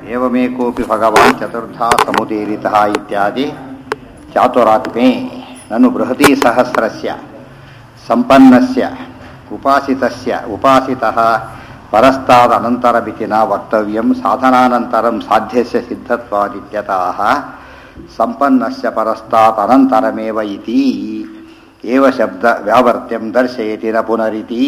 एवमेकोऽपि भगवान् चतुर्धा समुदीरितः इत्यादि चातुरात्मे ननु बृहतीसहस्रस्य सम्पन्नस्य उपासितस्य उपासितः परस्तादनन्तरमिति न वक्तव्यं साधनानन्तरं साध्यस्य सिद्धत्वादित्यतः सम्पन्नस्य परस्तात् अनन्तरमेव इति एव शब्दव्यावर्त्यं दर्शयति न पुनरिति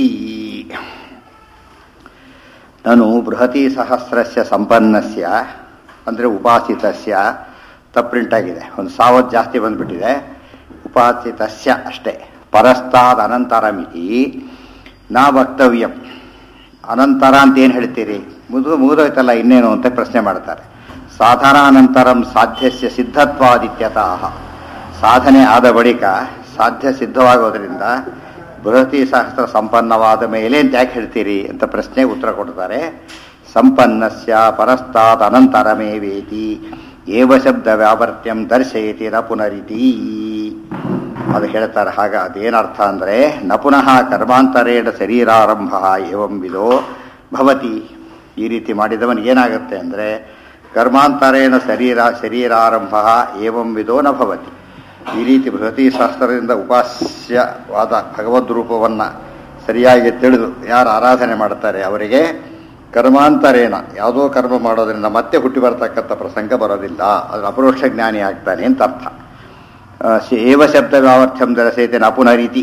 ನನು ಬೃಹತಿ ಸಹಸ್ರಸ್ಯ ಸಂಪನ್ನಸ್ಯ ಅಂದರೆ ಉಪಾಸಿತಸ್ಯ ತಪ್ಪ್ರಿಂಟಾಗಿದೆ ಒಂದು ಸಾವತ್ತು ಜಾಸ್ತಿ ಬಂದ್ಬಿಟ್ಟಿದೆ ಉಪಾಸಿತಸ್ಯ ಅಷ್ಟೇ ಪರಸ್ತಾದ್ ಅನಂತರಮಿತಿ ನಾ ವಕ್ತವ್ಯಂ ಅನಂತರ ಅಂತ ಏನು ಹೇಳ್ತೀರಿ ಮುಗಿದು ಮುಗಿದೋಯ್ತಲ್ಲ ಇನ್ನೇನು ಅಂತ ಪ್ರಶ್ನೆ ಮಾಡ್ತಾರೆ ಸಾಧನಾನಂತರಂ ಸಾಧ್ಯಸ್ಯ ಸಿದ್ಧತ್ವಾದಿತ್ಯತಃ ಸಾಧನೆ ಆದ ಬಳಿಕ ಸಾಧ್ಯ ಸಿದ್ಧವಾಗೋದ್ರಿಂದ ಬೃಹತಿ ಸಹಸ್ರ ಸಂಪನ್ನವಾದ ಮೇಲೆ ಅಂತ ಯಾಕೆ ಹೇಳ್ತೀರಿ ಅಂತ ಪ್ರಶ್ನೆಗೆ ಉತ್ತರ ಕೊಡ್ತಾರೆ ಸಂಪನ್ನಸ್ಯ ಪರಸ್ತಾತ್ ಅನಂತರಮೇವೇತಿ ಏವ ಶಬ್ದ ವ್ಯಾವರ್ತ್ಯಂ ದರ್ಶಯತಿ ನ ಪುನರಿತಿ ಅದು ಹೇಳ್ತಾರೆ ಹಾಗ ಅದೇನರ್ಥ ಅಂದರೆ ನ ಪುನಃ ಕರ್ಮಾಂತರೇಣ ಶರೀರಾರಂಭ ಏವಂ ವಿಧೋ ಭವತಿ ಈ ರೀತಿ ಮಾಡಿದವನಿಗೆ ಏನಾಗುತ್ತೆ ಅಂದರೆ ಕರ್ಮಾಂತರೇಣ ಶರೀರ ಶರೀರಾರಂಭ ಏವಂ ವಿಧೋ ನ ಭವತಿ ಈ ರೀತಿ ಬೃಹತಿ ಶಾಸ್ತ್ರದಿಂದ ಉಪಾಸ್ಯವಾದ ಭಗವದ್ ರೂಪವನ್ನು ಸರಿಯಾಗಿ ತಿಳಿದು ಯಾರು ಆರಾಧನೆ ಮಾಡ್ತಾರೆ ಅವರಿಗೆ ಕರ್ಮಾಂತರೇಣ ಯಾವುದೋ ಕರ್ಮ ಮಾಡೋದ್ರಿಂದ ಮತ್ತೆ ಹುಟ್ಟಿ ಬರ್ತಕ್ಕಂಥ ಪ್ರಸಂಗ ಬರೋದಿಲ್ಲ ಅದರ ಅಪರೋಕ್ಷ ಜ್ಞಾನಿ ಆಗ್ತಾನೆ ಅಂತ ಅರ್ಥ ಏವ ಶಬ್ದ ವ್ಯಾವರ್ಥ್ಯಂ ದರಸೈತೆ ನ ಪುನರಿತಿ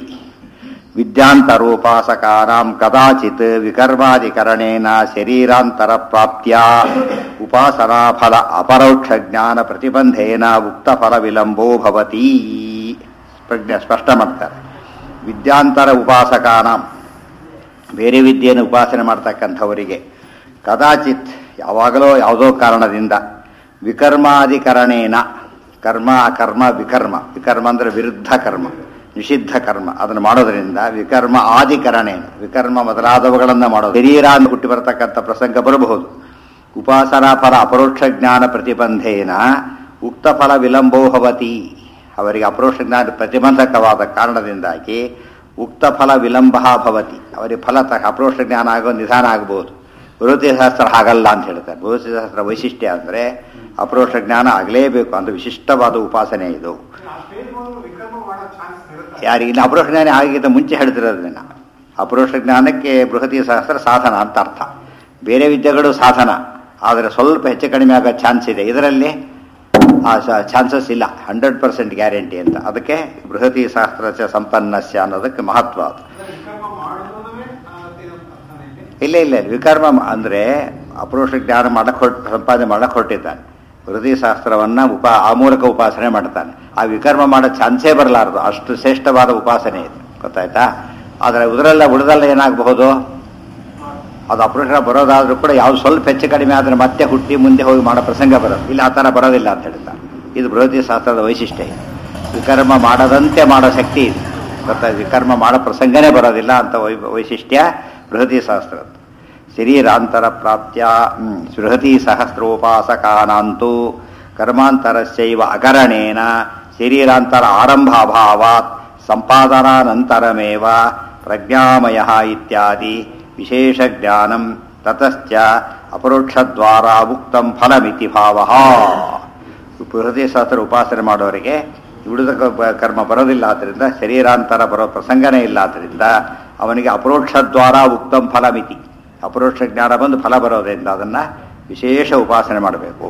ವಿದ್ಯಾಂತರೋಪಾಸಕಾನಾಂ ಕದಾಚಿತ್ ವಿಕರ್ಮಾಧಿಕರಣೇನ ಶರೀರಾಂತರ ಪ್ರಾಪ್ತ್ಯ ಉಪಾಸನಾ ಫಲ ಅಪರೋಕ್ಷ ಜ್ಞಾನ ಪ್ರತಿಬಂಧೇನ ಉಕ್ತ ಫಲ ವಿಳಂಬೋ ಭವತಿ ಪ್ರಜ್ಞೆ ಸ್ಪಷ್ಟ ಮಾಡ್ತಾರೆ ವಿದ್ಯಾಂತರ ಉಪಾಸಕಾನಾಂ ಬೇರೆ ವಿದ್ಯೆಯನ್ನು ಉಪಾಸನೆ ಮಾಡ್ತಕ್ಕಂಥವರಿಗೆ ಕದಾಚಿತ್ ಯಾವಾಗಲೋ ಯಾವುದೋ ಕಾರಣದಿಂದ ವಿಕರ್ಮಾಧಿಕರಣೇನ ಕರ್ಮ ಅಕರ್ಮ ವಿಕರ್ಮ ವಿಕರ್ಮ ಅಂದರೆ ವಿರುದ್ಧ ಕರ್ಮ ನಿಷಿದ್ಧ ಕರ್ಮ ಅದನ್ನು ಮಾಡೋದ್ರಿಂದ ವಿಕರ್ಮ ಆದಿಕರಣೇನ ವಿಕರ್ಮ ಮೊದಲಾದವುಗಳನ್ನು ಮಾಡೋದು ಶರೀರ ಅಂತ ಹುಟ್ಟಿ ಬರತಕ್ಕಂಥ ಪ್ರಸಂಗ ಬರಬಹುದು ಉಪಾಸನಾ ಫಲ ಅಪರೋಕ್ಷ ಜ್ಞಾನ ಪ್ರತಿಬಂಧೇನ ಉಕ್ತ ಫಲ ವಿಳಂಬೋ ಭವತಿ ಅವರಿಗೆ ಅಪರೋಕ್ಷ ಜ್ಞಾನ ಪ್ರತಿಬಂಧಕವಾದ ಕಾರಣದಿಂದಾಗಿ ಉಕ್ತ ಫಲ ವಿಳಂಬ ಭವತಿ ಅವರಿಗೆ ಫಲ ತ ಅಪರೋಕ್ಷ ಜ್ಞಾನ ಆಗೋ ನಿಧಾನ ಆಗಬಹುದು ಬೃಹತಿ ಶಾಸ್ತ್ರ ಹಾಗಲ್ಲ ಅಂತ ಹೇಳ್ತಾರೆ ಬೃಹತಿ ಶಾಸ್ತ್ರ ವೈಶಿಷ್ಟ್ಯ ಅಂದರೆ ಅಪರೋಕ್ಷ ಜ್ಞಾನ ಆಗಲೇಬೇಕು ಅಂದ್ರೆ ವಿಶಿಷ್ಟವಾದ ಉಪಾಸನೆ ಇದು ಯಾರಿಗೆ ಇನ್ನು ಅಪರೋಕ್ಷ ಜ್ಞಾನ ಆಗಿದ್ದ ಮುಂಚೆ ಹೇಳ್ತಿರೋದನ್ನ ಅಪರೋಕ್ಷ ಜ್ಞಾನಕ್ಕೆ ಬೃಹತಿ ಸಹಸ್ರ ಸಾಧನ ಅಂತ ಅರ್ಥ ಬೇರೆ ವಿದ್ಯೆಗಳು ಸಾಧನ ಆದರೆ ಸ್ವಲ್ಪ ಹೆಚ್ಚು ಕಡಿಮೆ ಆಗೋ ಚಾನ್ಸ್ ಇದೆ ಇದರಲ್ಲಿ ಆ ಚಾನ್ಸಸ್ ಇಲ್ಲ ಹಂಡ್ರೆಡ್ ಪರ್ಸೆಂಟ್ ಗ್ಯಾರಂಟಿ ಅಂತ ಅದಕ್ಕೆ ಬೃಹತಿ ಶಾಸ್ತ್ರ ಸಂಪನ್ನಸ್ಯ ಅನ್ನೋದಕ್ಕೆ ಮಹತ್ವ ಅದು ಇಲ್ಲ ಇಲ್ಲ ವಿಕರ್ಮ ಅಂದರೆ ಅಪರೋಕ್ಷ ಜ್ಞಾನ ಮಾಡಕ್ಕೆ ಹೊರಟು ಸಂಪಾದನೆ ಮಾಡಕ್ಕೆ ಹೊರಟಿದ್ದಾನೆ ಹೃದಯ ಶಾಸ್ತ್ರವನ್ನು ಉಪ ಆ ಮೂಲಕ ಉಪಾಸನೆ ಮಾಡ್ತಾನೆ ಆ ವಿಕರ್ಮ ಮಾಡೋ ಚಾನ್ಸೇ ಬರಲಾರದು ಅಷ್ಟು ಶ್ರೇಷ್ಠವಾದ ಉಪಾಸನೆ ಇದೆ ಗೊತ್ತಾಯ್ತಾ ಆದರೆ ಉದರೆಲ್ಲ ಉಳಿದಲ್ಲ ಏನಾಗಬಹುದು ಅದು ಅಪರೋಕ್ಷ ಬರೋದಾದ್ರೂ ಕೂಡ ಯಾವ್ದು ಸ್ವಲ್ಪ ಹೆಚ್ಚು ಕಡಿಮೆ ಆದರೆ ಮತ್ತೆ ಹುಟ್ಟಿ ಮುಂದೆ ಹೋಗಿ ಮಾಡೋ ಪ್ರಸಂಗ ಬರೋದು ಇಲ್ಲಿ ಆ ಥರ ಬರೋದಿಲ್ಲ ಅಂತ ಹೇಳ್ತಾರೆ ಇದು ಬೃಹತಿ ಶಾಸ್ತ್ರದ ವೈಶಿಷ್ಟ್ಯ ಇದೆ ವಿಕರ್ಮ ಮಾಡದಂತೆ ಮಾಡೋ ಶಕ್ತಿ ಇದೆ ಗೊತ್ತಾ ವಿಕರ್ಮ ಮಾಡೋ ಪ್ರಸಂಗನೇ ಬರೋದಿಲ್ಲ ಅಂತ ವೈ ವೈಶಿಷ್ಟ್ಯ ಬೃಹತಿ ಶಾಸ್ತ್ರದ ಶರೀರಾಂತರ ಪ್ರಾಪ್ತ್ಯ ಬೃಹತಿ ಸಹಸ್ರೋಪಾಸಕಾನಂತೂ ಕರ್ಮಾಂತರಸ್ಯೈವ ಅಕರಣೇನ ಶರೀರಾಂತರ ಆರಂಭಾಭಾವಾತ್ ಸಂಪಾದನಾನಂತರಮೇವ ಪ್ರಜ್ಞಾಮಯ ಇತ್ಯಾದಿ ವಿಶೇಷ ಜ್ಞಾನಂ ತತಶ್ಚ ಅಪರೋಕ್ಷದ್ವಾರ ಉಕ್ತಂ ಫಲಮಿತಿ ಭಾವ ಬೃಹತಿ ಶಾಸ್ತ್ರ ಉಪಾಸನೆ ಮಾಡೋರಿಗೆ ಉಳಿದ ಕರ್ಮ ಬರೋದಿಲ್ಲ ಆದ್ದರಿಂದ ಶರೀರಾಂತರ ಬರೋ ಪ್ರಸಂಗನೇ ಇಲ್ಲ ಆದ್ದರಿಂದ ಅವನಿಗೆ ಅಪರೋಕ್ಷ ದ್ವಾರ ಉಕ್ತಂ ಫಲಮಿತಿ ಅಪರೋಕ್ಷ ಜ್ಞಾನ ಬಂದು ಫಲ ಬರೋದ್ರಿಂದ ಅದನ್ನು ವಿಶೇಷ ಉಪಾಸನೆ ಮಾಡಬೇಕು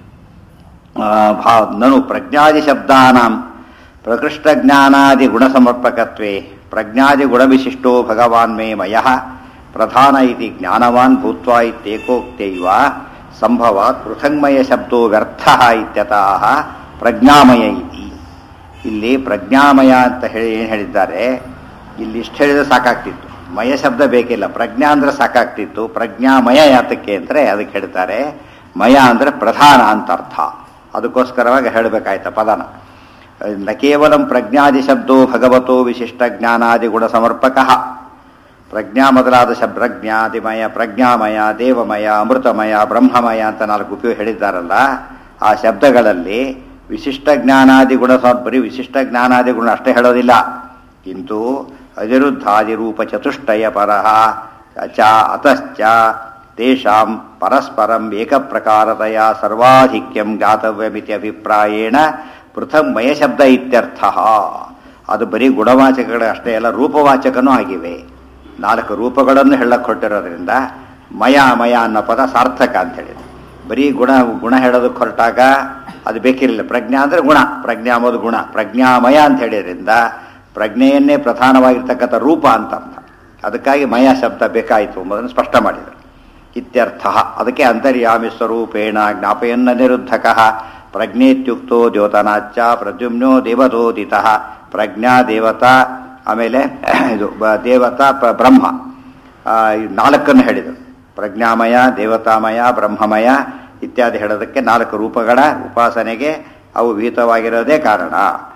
ಭಾ ನನು ಪ್ರಜ್ಞಾದಿ ಶಬ್ದಾನಾಂ ಪ್ರಕೃಷ್ಟ ಜ್ಞಾನಾದಿ ಗುಣಸಮರ್ಪಕತ್ವೇ ಪ್ರಜ್ಞಾದಿ ಗುಣವಿಶಿಷ್ಟೋ ಭಗವಾನ್ ಮೇ ಮಯ ಪ್ರಧಾನ ಇತಿ ಜ್ಞಾನವಾನ್ ಭೂತ್ವ ಇತ್ಯೇಕೋಕ್ತೈವ ಸಂಭವಾತ್ ಪೃಥಂಗಮಯ ಶಬ್ದೋ ವ್ಯರ್ಥ ಇತ್ಯತಃ ಪ್ರಜ್ಞಾಮಯ ಇತಿ ಇಲ್ಲಿ ಪ್ರಜ್ಞಾಮಯ ಅಂತ ಹೇಳಿ ಏನು ಹೇಳಿದ್ದಾರೆ ಇಲ್ಲಿ ಇಷ್ಟು ಹೇಳಿದ್ರೆ ಸಾಕಾಗ್ತಿತ್ತು ಮಯ ಶಬ್ದ ಬೇಕಿಲ್ಲ ಪ್ರಜ್ಞಾ ಅಂದ್ರೆ ಸಾಕಾಗ್ತಿತ್ತು ಪ್ರಜ್ಞಾಮಯ ಯಾತಕ್ಕೆ ಅಂದರೆ ಅದಕ್ಕೆ ಹೇಳ್ತಾರೆ ಮಯ ಅಂದರೆ ಪ್ರಧಾನ ಅಂತ ಅರ್ಥ ಅದಕ್ಕೋಸ್ಕರವಾಗಿ ಹೇಳಬೇಕಾಯ್ತ ಪದನ ನ ಕೇವಲ ಪ್ರಜ್ಞಾದಿ ಶಬ್ದೋ ಭಗವತೋ ವಿಶಿಷ್ಟ ಜ್ಞಾನಾದಿ ಗುಣ ಸಮರ್ಪಕ ಪ್ರಜ್ಞಾ ಮೊದಲಾದ ಶಬ್ದ ಪ್ರಜ್ಞಾದಿಮಯ ಪ್ರಜ್ಞಾಮಯ ದೇವಮಯ ಅಮೃತಮಯ ಬ್ರಹ್ಮಮಯ ಅಂತ ನಾಲ್ಕು ಉಪಯೋಗ ಹೇಳಿದ್ದಾರಲ್ಲ ಆ ಶಬ್ದಗಳಲ್ಲಿ ವಿಶಿಷ್ಟ ಜ್ಞಾನಾದಿ ಗುಣ ಬರೀ ವಿಶಿಷ್ಟ ಜ್ಞಾನಾದಿ ಗುಣ ಅಷ್ಟೇ ಹೇಳೋದಿಲ್ಲ ಕಿಂತು ಅನಿರುದ್ಧಾದಿರೂಪ ಚತುಷ್ಟಯ ಪರಃ ಚ ಅತಶ್ಚ ತೇಷಾಂ ಪರಸ್ಪರಂ ಏಕಪ್ರಕಾರತೆಯ ಸರ್ವಾಧಿಕ್ಯಂ ಜ್ಞಾತವ್ಯಮಿತಿ ಅಭಿಪ್ರಾಯೇಣ ಪೃಥಕ್ ಮಯಶಬ್ದ ಇತ್ಯರ್ಥ ಅದು ಬರೀ ಗುಣವಾಚಕಗಳು ಅಷ್ಟೇ ಅಲ್ಲ ರೂಪವಾಚಕನೂ ಆಗಿವೆ ನಾಲ್ಕು ರೂಪಗಳನ್ನು ಹೇಳಕ್ಕೆ ಹೊರಟಿರೋದ್ರಿಂದ ಮಯ ಮಯ ಅನ್ನೋ ಪದ ಸಾರ್ಥಕ ಅಂತ ಹೇಳಿದ್ರು ಬರೀ ಗುಣ ಗುಣ ಹೇಳೋದಕ್ಕೆ ಹೊರಟಾಗ ಅದು ಬೇಕಿರಲಿಲ್ಲ ಪ್ರಜ್ಞಾ ಅಂದರೆ ಗುಣ ಪ್ರಜ್ಞಾ ಅಂಬೋದು ಗುಣ ಪ್ರಜ್ಞಾಮಯ ಅಂತ ಹೇಳಿದ್ರಿಂದ ಪ್ರಜ್ಞೆಯನ್ನೇ ಪ್ರಧಾನವಾಗಿರ್ತಕ್ಕಂಥ ರೂಪ ಅಂತ ಅರ್ಥ ಅದಕ್ಕಾಗಿ ಮಯ ಶಬ್ದ ಬೇಕಾಯಿತು ಎಂಬುದನ್ನು ಸ್ಪಷ್ಟ ಮಾಡಿದರು ಇತ್ಯರ್ಥ ಅದಕ್ಕೆ ಅಂತರ್ಯಾಮಿ ಸ್ವರೂಪೇಣ ಜ್ಞಾಪಯನ್ನ ನಿರುದ್ಧಕ ಪ್ರಜ್ಞೇತ್ಯುಕ್ತೋ ದ್ಯೋತನಾಚ್ಚ ಪ್ರದ್ಯುಮ್ನೋ ದೇವತೋದಿತ ಪ್ರಜ್ಞಾ ದೇವತಾ ಆಮೇಲೆ ಇದು ಬ- ದೇವತಾ ಪ್ರ- ಬ್ರಹ್ಮ ಆ, ಈ ನಾಲ್ಕನ್ನು ಹೇಳಿದರು ಪ್ರಜ್ಞಾಮಯ ದೇವತಾಮಯ ಬ್ರಹ್ಮಮಯ ಇತ್ಯಾದಿ ಹೇಳೋದಕ್ಕೆ ನಾಲ್ಕು ರೂಪಗಳ ಉಪಾಸನೆಗೆ ಅವು ವಿಹಿತವಾಗಿರೋದೇ ಕಾರಣ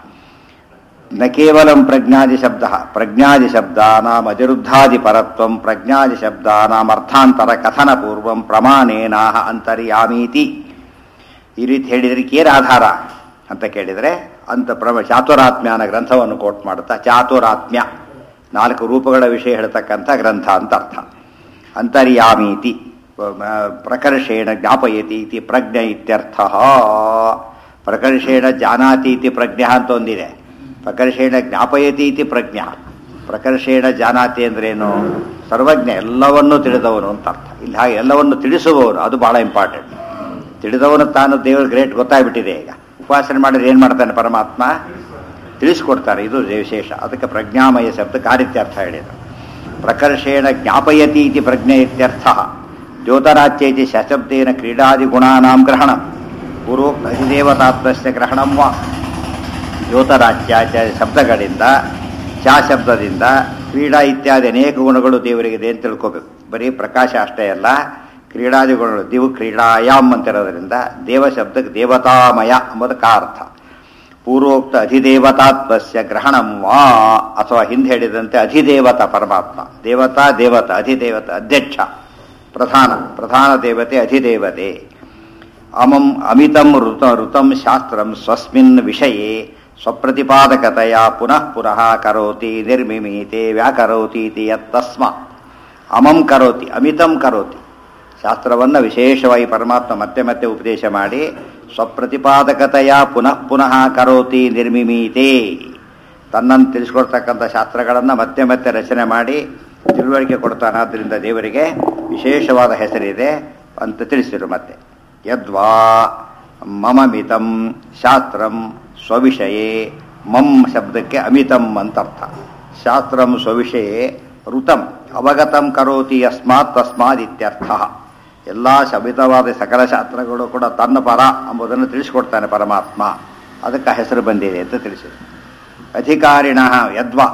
ನ ಕೇವಲ ಪ್ರಜ್ಞಾದಿ ಶಬ್ದ ಪ್ರಜ್ಞಾದಿ ಶಬ್ದಾನಾಂ ಅನಿರುದ್ಧಾದಿ ಪರತ್ವಂ ಪ್ರಜ್ಞಾದಿ ಶಬ್ದಾನಾಂ ಅರ್ಥಾಂತರ ಕಥನ ಪೂರ್ವಂ ಪ್ರಮಾಣೇನಾಹ ಅಂತರ್ಯಾಮೀತಿ ಈ ರೀತಿ ಹೇಳಿದ್ರೆ ಏನು ಆಧಾರ ಅಂತ ಕೇಳಿದರೆ ಅಂತ ಪ್ರಮ ಚಾತುರಾತ್ಮ್ಯ ಅನ್ನೋ ಗ್ರಂಥವನ್ನು ಕೋಟ್ ಮಾಡುತ್ತಾ ಚಾತುರಾತ್ಮ್ಯ ನಾಲ್ಕು ರೂಪಗಳ ವಿಷಯ ಹೇಳ್ತಕ್ಕಂಥ ಗ್ರಂಥ ಅಂತ ಅರ್ಥ ಅಂತರ್ಯಾಮೀತಿ ಆ, ಪ್ರಕರ್ಷೇಣ ಜ್ಞಾಪಯತಿ ಇತಿ ಪ್ರಜ್ಞೆ ಇತ್ಯರ್ಥ ಪ್ರಕರ್ಷೇಣ ಜಾನಾತಿ ಇತಿ ಪ್ರಜ್ಞೆ ಅಂತ ಒಂದಿದೆ ಪ್ರಕರ್ಷೇಣ ಜ್ಞಾಪಯತಿ ಇತಿ ಪ್ರಜ್ಞ ಪ್ರಕರ್ಷೇಣ ಜಾನಾತಿ ಅಂದ್ರೇನು ಸರ್ವಜ್ಞ ಎಲ್ಲವನ್ನೂ ತಿಳಿದವನು ಅಂತ ಅರ್ಥ ಇಲ್ಲಿ ಹಾಗೆ ಎಲ್ಲವನ್ನು ತಿಳಿಸುವವನು ಅದು ಬಹಳ ಇಂಪಾರ್ಟೆಂಟ್ ತಿಳಿದವನು ತಾನು ದೇವರ ಗ್ರೇಟ್ ಗೊತ್ತಾಗ್ಬಿಟ್ಟಿದೆ ಈಗ ಉಪಾಸನೆ ಮಾಡಿದ್ರೆ ಏನು ಮಾಡ್ತಾನೆ ಪರಮಾತ್ಮ ತಿಳಿಸ್ಕೊಡ್ತಾರೆ ಇದು ವಿಶೇಷ ಅದಕ್ಕೆ ಪ್ರಜ್ಞಾಮಯ ಶಬ್ದ ಕಾರಿತ್ಯರ್ಥ ಹೇಳಿದರು ಪ್ರಕರ್ಷೇಣ ಜ್ಞಾಪಯತಿ ಇತಿ ಪ್ರಜ್ಞೆ ಇತ್ಯರ್ಥ ದ್ಯೋತರಾಚ್ಯೈತಿ ಸಶಬ್ದೇನ ಕ್ರೀಡಾದಿ ಗುಣಾನಾಂ ಗ್ರಹಣ ಪೂರ್ವೋಕ್ತ ಅಧಿದೇವತಾತ್ಮಸ್ಯ ಗ್ರಹಣಂ ವಾ ದ್ಯೋತರಾಚ್ಯ ಶಬ್ದಗಳಿಂದ ಚಾ ಶಬ್ದದಿಂದ ಕ್ರೀಡಾ ಇತ್ಯಾದಿ ಅನೇಕ ಗುಣಗಳು ದೇವರಿಗಿದೆ ಅಂತ ತಿಳ್ಕೋಬೇಕು ಬರೀ ಪ್ರಕಾಶ ಅಷ್ಟೇ ಅಲ್ಲ ಕ್ರೀಡಾದಿ ಗುಣಗಳು ದಿವು ಕ್ರೀಡಾಯಾಮ್ ಅಂತಿರೋದ್ರಿಂದ ದೇವ ಶಬ್ದಕ್ಕೆ ದೇವತಾಮಯ ಎಂಬುದಕ್ಕೆ ಅರ್ಥ ಪೂರ್ವೋಕ್ತ ಅಧಿದೇವತಾತ್ಮಸ್ಯ ಗ್ರಹಣಂ ವಾ ಅಥವಾ ಹಿಂದೆ ಹೇಳಿದಂತೆ ಅಧಿದೇವತ ಪರಮಾತ್ಮ ದೇವತಾ ದೇವತ ಅಧಿದೇವತ ಅಧ್ಯಕ್ಷ ಪ್ರಧಾನ ಪ್ರಧಾನ ದೇವತೆ ಅಧಿದೇವತೆ ಅಮಂ ಅಮಿತಂ ಋತ ಋತಂ ಶಾಸ್ತ್ರಂ ಸ್ವಸ್ಮಿನ್ ವಿಷಯೇ ಸ್ವಪ್ರತಿಪಾದಕತೆಯ ಪುನಃ ಪುನಃ ಕರೋತಿ ನಿರ್ಮಿಮೀತೆ ವ್ಯಾಕರೋತಿ ಇತಿ ಯತ್ತಸ್ಮಾತ್ ಅಮಂ ಕರೋತಿ ಅಮಿತಂ ಕರೋತಿ ಶಾಸ್ತ್ರವನ್ನು ವಿಶೇಷವಾಗಿ ಪರಮಾತ್ಮ ಮತ್ತೆ ಮತ್ತೆ ಉಪದೇಶ ಮಾಡಿ ಸ್ವಪ್ರತಿಪಾದಕತೆಯ ಪುನಃ ಪುನಃ ಕರೋತಿ ನಿರ್ಮಿಮೀತೆ ತನ್ನನ್ನು ತಿಳಿಸ್ಕೊಡ್ತಕ್ಕಂಥ ಶಾಸ್ತ್ರಗಳನ್ನು ಮತ್ತೆ ಮತ್ತೆ ರಚನೆ ಮಾಡಿ ತಿಳುವಳಿಕೆ ಕೊಡ್ತಾನೆ ಆದ್ದರಿಂದ ದೇವರಿಗೆ ವಿಶೇಷವಾದ ಹೆಸರಿದೆ ಅಂತ ತಿಳಿಸಿರು ಮತ್ತೆ ಯದ್ವಾ ಮಮ ಮಿತಂ ಶಾಸ್ತ್ರಂ ಸ್ವವಿಷಯೇ ಮಮ್ ಶಬ್ದಕ್ಕೆ ಅಮಿತಂ ಅಂತ ಅರ್ಥ ಶಾಸ್ತ್ರಂ ಸ್ವವಿಷಯೇ ಋತಂ ಅವಗತಂ ಕರೋತಿ ಯಸ್ಮಾತ್ ತಸ್ಮಾತ್ ಇತ್ಯರ್ಥ ಎಲ್ಲ ಶಮಿತವಾದ ಸಕಲ ಶಾಸ್ತ್ರಗಳು ಕೂಡ ತನ್ನ ಪರ ಎಂಬುದನ್ನು ತಿಳಿಸ್ಕೊಡ್ತಾನೆ ಪರಮಾತ್ಮ ಅದಕ್ಕೆ ಆ ಹೆಸರು ಬಂದಿದೆ ಅಂತ ತಿಳಿಸಿದೆ ಅಧಿಕಾರಿಣ ಯದ್ವಾ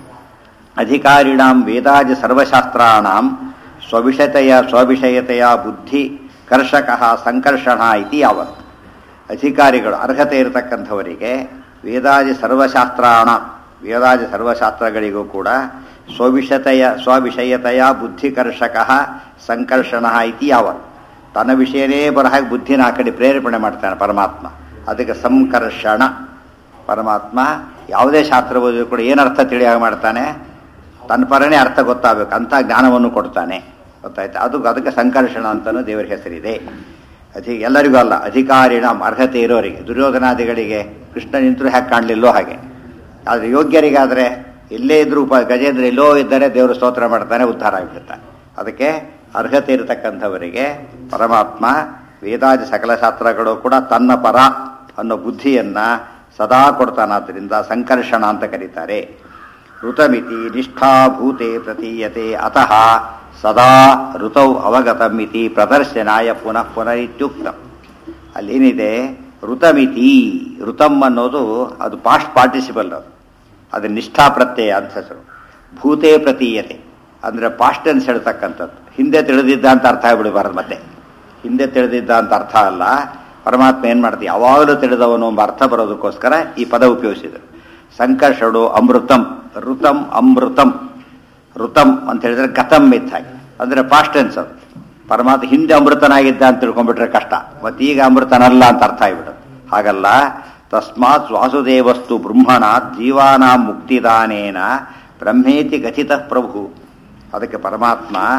ಅಧಿಕಾರಿಣಾಂ ವೇದಾದಿ ಸರ್ವಶಾಸ್ತ್ರಾಣಾಂ ಸ್ವವಿಷತೆಯ ಸ್ವವಿಷಯತೆಯ ಬುದ್ಧಿ ಕರ್ಷಕ ಸಂಕರ್ಷಣ ಇತಿ ಯಾವತ್ ಅಧಿಕಾರಿಗಳು ಅರ್ಹತೆ ಇರತಕ್ಕಂಥವರಿಗೆ ವೇದಾದಿ ಸರ್ವಶಾಸ್ತ್ರಾಣ ವೇದಾದಿ ಸರ್ವಶಾಸ್ತ್ರಗಳಿಗೂ ಕೂಡ ಸ್ವವಿಷತೆಯ ಸ್ವವಿಷಯತೆಯ ಬುದ್ಧಿಕರ್ಷಕ ಸಂಕರ್ಷಣ ಇತಿ ಯಾವತ್ ತನ್ನ ವಿಷಯನೇ ಬರಹ ಬುದ್ಧಿನ ಆ ಕಡೆ ಪ್ರೇರೇಪಣೆ ಮಾಡ್ತಾನೆ ಪರಮಾತ್ಮ ಅದಕ್ಕೆ ಸಂಕರ್ಷಣ ಪರಮಾತ್ಮ ಯಾವುದೇ ಶಾಸ್ತ್ರ ಓದಿದ್ರು ಕೂಡ ಏನರ್ಥ ತಿಳಿಯಾಗ ಮಾಡ್ತಾನೆ ತನ್ನ ಪರನೇ ಅರ್ಥ ಗೊತ್ತಾಗಬೇಕು ಅಂತ ಜ್ಞಾನವನ್ನು ಕೊಡ್ತಾನೆ ಗೊತ್ತಾಯ್ತು ಅದು ಅದಕ್ಕೆ ಸಂಕರ್ಷಣ ಅಂತಲೂ ದೇವರ ಹೆಸರಿದೆ ಅಧಿ ಎಲ್ಲರಿಗೂ ಅಲ್ಲ ಅಧಿಕಾರಿಣ ಅರ್ಹತೆ ಇರೋರಿಗೆ ದುರ್ಯೋಧನಾದಿಗಳಿಗೆ ಕೃಷ್ಣ ನಿಂತರೂ ಹ್ಯಾಕೆ ಕಾಣಲಿಲ್ಲೋ ಹಾಗೆ ಆದರೆ ಯೋಗ್ಯರಿಗಾದರೆ ಎಲ್ಲೇ ಇದ್ರೂ ಉಪ ಗಜೇಂದ್ರ ಎಲ್ಲೋ ಇದ್ದರೆ ದೇವರು ಸ್ತೋತ್ರ ಮಾಡ್ತಾನೆ ಉದ್ಧಾರ ಆಗಿಬಿಡ್ತಾನೆ ಅದಕ್ಕೆ ಅರ್ಹತೆ ಇರತಕ್ಕಂಥವರಿಗೆ ಪರಮಾತ್ಮ ವೇದಾದಿ ಸಕಲ ಶಾಸ್ತ್ರಗಳು ಕೂಡ ತನ್ನ ಪರ ಅನ್ನೋ ಬುದ್ಧಿಯನ್ನ ಸದಾ ಕೊಡ್ತಾನಾದ್ದರಿಂದ ಸಂಕರ್ಷಣ ಅಂತ ಕರೀತಾರೆ ಋತಮಿತಿ ನಿಷ್ಠಾಭೂತೆ ಪ್ರತೀಯತೆ ಅತಃ ಸದಾ ಋತೌ ಅವಗತಮಿತಿ ಪ್ರದರ್ಶನಾಯ ಪುನಃ ಪುನರಿತ್ಯುಕ್ತಂ ಅಲ್ಲೇನಿದೆ ಋತಮಿತಿ ಋತಂ ಅನ್ನೋದು ಅದು ಪಾಸ್ಟ್ ಪಾರ್ಟಿಸಿಪಲ್ ಅದು ಅದು ನಿಷ್ಠಾ ಪ್ರತ್ಯಯ ಅಂತ ಹೆಸರು ಭೂತೆ ಪ್ರತೀಯತೆ ಅಂದರೆ ಪಾಸ್ಟ್ ಟೆನ್ಸ್ ಹೇಳ್ತಕ್ಕಂಥದ್ದು ಹಿಂದೆ ತಿಳಿದಿದ್ದ ಅಂತ ಅರ್ಥ ಆಗ್ಬಿಡಬಾರದು ಮತ್ತೆ ಹಿಂದೆ ತಿಳಿದಿದ್ದ ಅಂತ ಅರ್ಥ ಅಲ್ಲ ಪರಮಾತ್ಮ ಏನು ಮಾಡ್ತೀವಿ ಯಾವಾಗಲೂ ತಿಳಿದವನು ಎಂಬ ಅರ್ಥ ಬರೋದಕ್ಕೋಸ್ಕರ ಈ ಪದ ಉಪಯೋಗಿಸಿದರು ಸಂಕರ್ಷಡು ಅಮೃತಂ ಋತಂ ಅಮೃತಂ ಋತಂ ಅಂತ ಹೇಳಿದ್ರೆ ಗತಂ ಇದ್ದಾಗಿ ಅಂದರೆ ಪಾಸ್ಟ್ ಟೆನ್ಸ್ ಅದು ಪರಮಾತ್ಮ ಹಿಂದೆ ಅಮೃತನಾಗಿದ್ದ ಅಂತ ತಿಳ್ಕೊಂಡ್ಬಿಟ್ರೆ ಕಷ್ಟ ಮತ್ತೆ ಈಗ ಅಮೃತನಲ್ಲ ಅಂತ ಅರ್ಥ ಆಗಿಬಿಡುತ್ತೆ ಹಾಗಲ್ಲ ತಸ್ಮಾತ್ ವಾಸುದೇವಸ್ತು ಬ್ರಹ್ಮಣ ಜೀವಾನಾಂ ಮುಕ್ತಿದಾನೇನ ಬ್ರಹ್ಮೇತಿ ಗಚಿತ ಪ್ರಭು ಅದಕ್ಕೆ ಪರಮಾತ್ಮ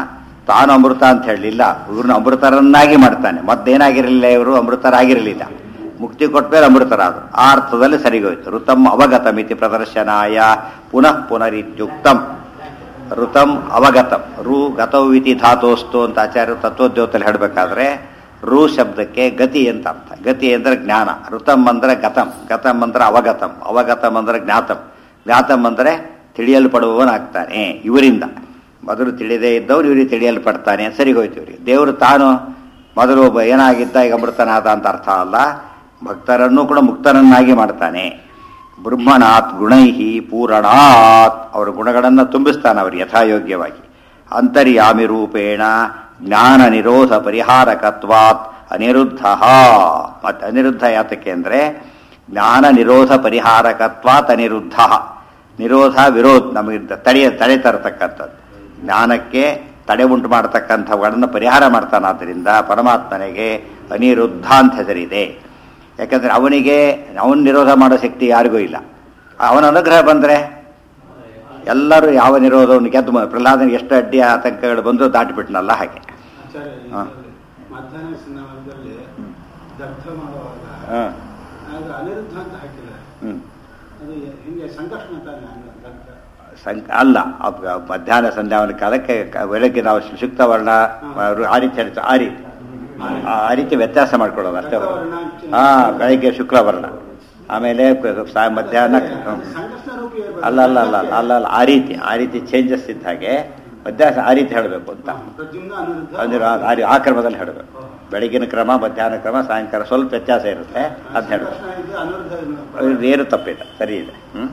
ತಾನು ಅಮೃತ ಅಂತ ಹೇಳಲಿಲ್ಲ ಇವ್ರನ್ನ ಅಮೃತರನ್ನಾಗಿ ಮಾಡ್ತಾನೆ ಮತ್ತೇನಾಗಿರಲಿಲ್ಲ ಇವರು ಅಮೃತರಾಗಿರಲಿಲ್ಲ ಮುಕ್ತಿ ಕೊಟ್ಮೇಲೆ ಅಮೃತರಾದರು ಆ ಅರ್ಥದಲ್ಲಿ ಸರಿಗೋಯ್ತು ಋತಂ ಅವಗತಮಿತಿ ಪ್ರದರ್ಶನಾಯ ಪುನಃ ಪುನರಿತ್ಯುಕ್ತಂ ಋತಂ ಅವಗತಂ ರು ಗತವಿತಿ ಧಾತೋಸ್ತು ಅಂತ ಆಚಾರ್ಯ ತತ್ವೋದ್ಯೋತಲ್ಲಿ ಹೇಳಬೇಕಾದ್ರೆ ರು ಶಬ್ದಕ್ಕೆ ಗತಿ ಅಂತ ಅರ್ಥ ಗತಿ ಅಂದ್ರೆ ಜ್ಞಾನ ಋತಂ ಅಂದ್ರೆ ಗತಂ ಗತಂ ಅಂದ್ರೆ ಅವಗತಂ ಅವಗತಂ ಅಂದ್ರೆ ಜ್ಞಾತಂ ಜ್ಞಾತಂ ಅಂದ್ರೆ ತಿಳಿಯಲ್ಪಡುವವನಾಗ್ತಾನೆ ಇವರಿಂದ ಮೊದಲು ತಿಳಿದೇ ಇದ್ದವ್ರು ಇವರಿಗೆ ತಿಳಿಯಲ್ಪಡ್ತಾನೆ ಸರಿಗೋಯ್ತು ಇವರಿಗೆ ದೇವರು ತಾನು ಮೊದಲು ಒಬ್ಬ ಏನಾಗಿದ್ದ ಈಗ ಅಮೃತನಾದ ಅಂತ ಅರ್ಥ ಅಲ್ಲ ಭಕ್ತರನ್ನು ಕೂಡ ಮುಕ್ತರನ್ನಾಗಿ ಮಾಡ್ತಾನೆ ಬ್ರಹ್ಮಣಾತ್ ಗುಣೈಹಿ ಪೂರಣಾತ್ ಅವರ ಗುಣಗಳನ್ನು ತುಂಬಿಸ್ತಾನೆ ಅವರು ಯಥಾಯೋಗ್ಯವಾಗಿ ಅಂತರ್ಯಾಮಿ ರೂಪೇಣ ಜ್ಞಾನ ನಿರೋಧ ಪರಿಹಾರಕತ್ವಾತ್ ಅನಿರುದ್ಧ ಮತ್ತೆ ಅನಿರುದ್ಧ ಯಾತಕ್ಕೆ ಅಂದರೆ ಜ್ಞಾನ ನಿರೋಧ ಪರಿಹಾರಕತ್ವಾತ್ ಅನಿರುದ್ಧ ನಿರೋಧ ವಿರೋಧ ನಮಗೆ ತಡೆಯ ತಡೆ ತರತಕ್ಕಂಥದ್ದು ಜ್ಞಾನಕ್ಕೆ ತಡೆ ಉಂಟು ಮಾಡತಕ್ಕಂಥವುಗಳನ್ನು ಪರಿಹಾರ ಮಾಡ್ತಾನಾದ್ದರಿಂದ ಪರಮಾತ್ಮನಿಗೆ ಅನಿರುದ್ಧ ಅಂತ ಹೆಸರಿದೆ ಯಾಕಂದ್ರೆ ಅವನಿಗೆ ಅವನ ನಿರೋಧ ಮಾಡೋ ಶಕ್ತಿ ಯಾರಿಗೂ ಇಲ್ಲ ಅವನ ಅನುಗ್ರಹ ಬಂದರೆ ಎಲ್ಲರೂ ಯಾವ ನಿರೋಧವನ್ನು ಗೆದ್ದು ಮ- ಪ್ರಹ್ಲಾದನಿಗೆ ಎಷ್ಟು ಅಡ್ಡಿ ಆತಂಕಗಳು ಬಂದರೂ ದಾಟಿಬಿಟ್ನಲ್ಲ ಹಾಗೆ ಆಚಾರ್ಯ ಹಾ. ಇದರಲ್ಲಿ ಮಧ್ಯಾಹ್ನ ಸ್ನಾನದಲ್ಲಿ ದಗ್ಧ ಮಾಡುವಾಗ ಹಾಂ ಆಗ ಅನಿರುದ್ಧ ಅಂತ ಹಾಕಿದ್ದಾರೆ ಹ್ಞೂ ಅದು ಹಿಂಗೆ ಸಂಕಷ್ಟ ತಾನೆ ಅನ್ನ- ದಗ್ಧ ಸಂಕ ಅಲ್ಲ ಅಪ್- ಮಧ್ಯಾಹ್ನ ಸಂಧ್ಯಾವನ ಕಾಲಕ್ಕೆ ಕ- ಬೆಳಗ್ಗೆ ನಾವು ಶುಕ್ತ ವರ್ಣ ಅವರು ಆ ರೀತಿ ಹೇಳ್ತಾರೆ ಆ ರೀತಿ ಆ ಆ ರೀತಿ ವ್ಯತ್ಯಾಸ ಮಾಡ್ಕೊಳ್ಳೋದು ಅಷ್ಟೇ ಹಾ ಬೆಳಗ್ಗೆ ಶುಕ್ರವರ್ಣ ಆಮೇಲೆ ಕ- ಸಾ- ಮಧ್ಯಾಹ್ನ ಹ್ಮ್. ಸಂಕಷ್ಟ ರೂಪಿ ಅಲ್ಲ ಅಲ್ಲ ಅಲ್ಲ ಅಲ್ಲ ಅಲ್ಲ ಅಲ್ಲ ಆ ರೀತಿ ಆ ರೀತಿ ಚೇಂಜಸ್ ಇದ್ದ ಹಾಗೆ ಮಧ್ಯಾಹ್ನ ಆ ರೀತಿ ಹೇಳಬೇಕು ಅಂತ ಪ್ರದ್ಯುಮ್ನ ಅನಿರುದ್ಧ ಅಂದ್ರೆ ಆ- ಆ ರೀ- ಆ ಕ್ರಮದಲ್ಲಿ ಹೇಳಬೇಕು ಬೆಳಗಿನ ಕ್ರಮ ಮಧ್ಯಾಹ್ನ ಕ್ರಮ ಸಾಯಂಕಾಲ ಸ್ವಲ್ಪ ವ್ಯತ್ಯಾಸ ಇರುತ್ತೆ ಅದು ಹೇಳಬೇಕು ಸಂಕಷ್ಟ ಇದೆ ಅನಿರುದ್ಧ ಇದು ಏನು ತಪ್ಪಿಲ್ಲ ಸರಿ ಇದೆ ಹ್ಮ್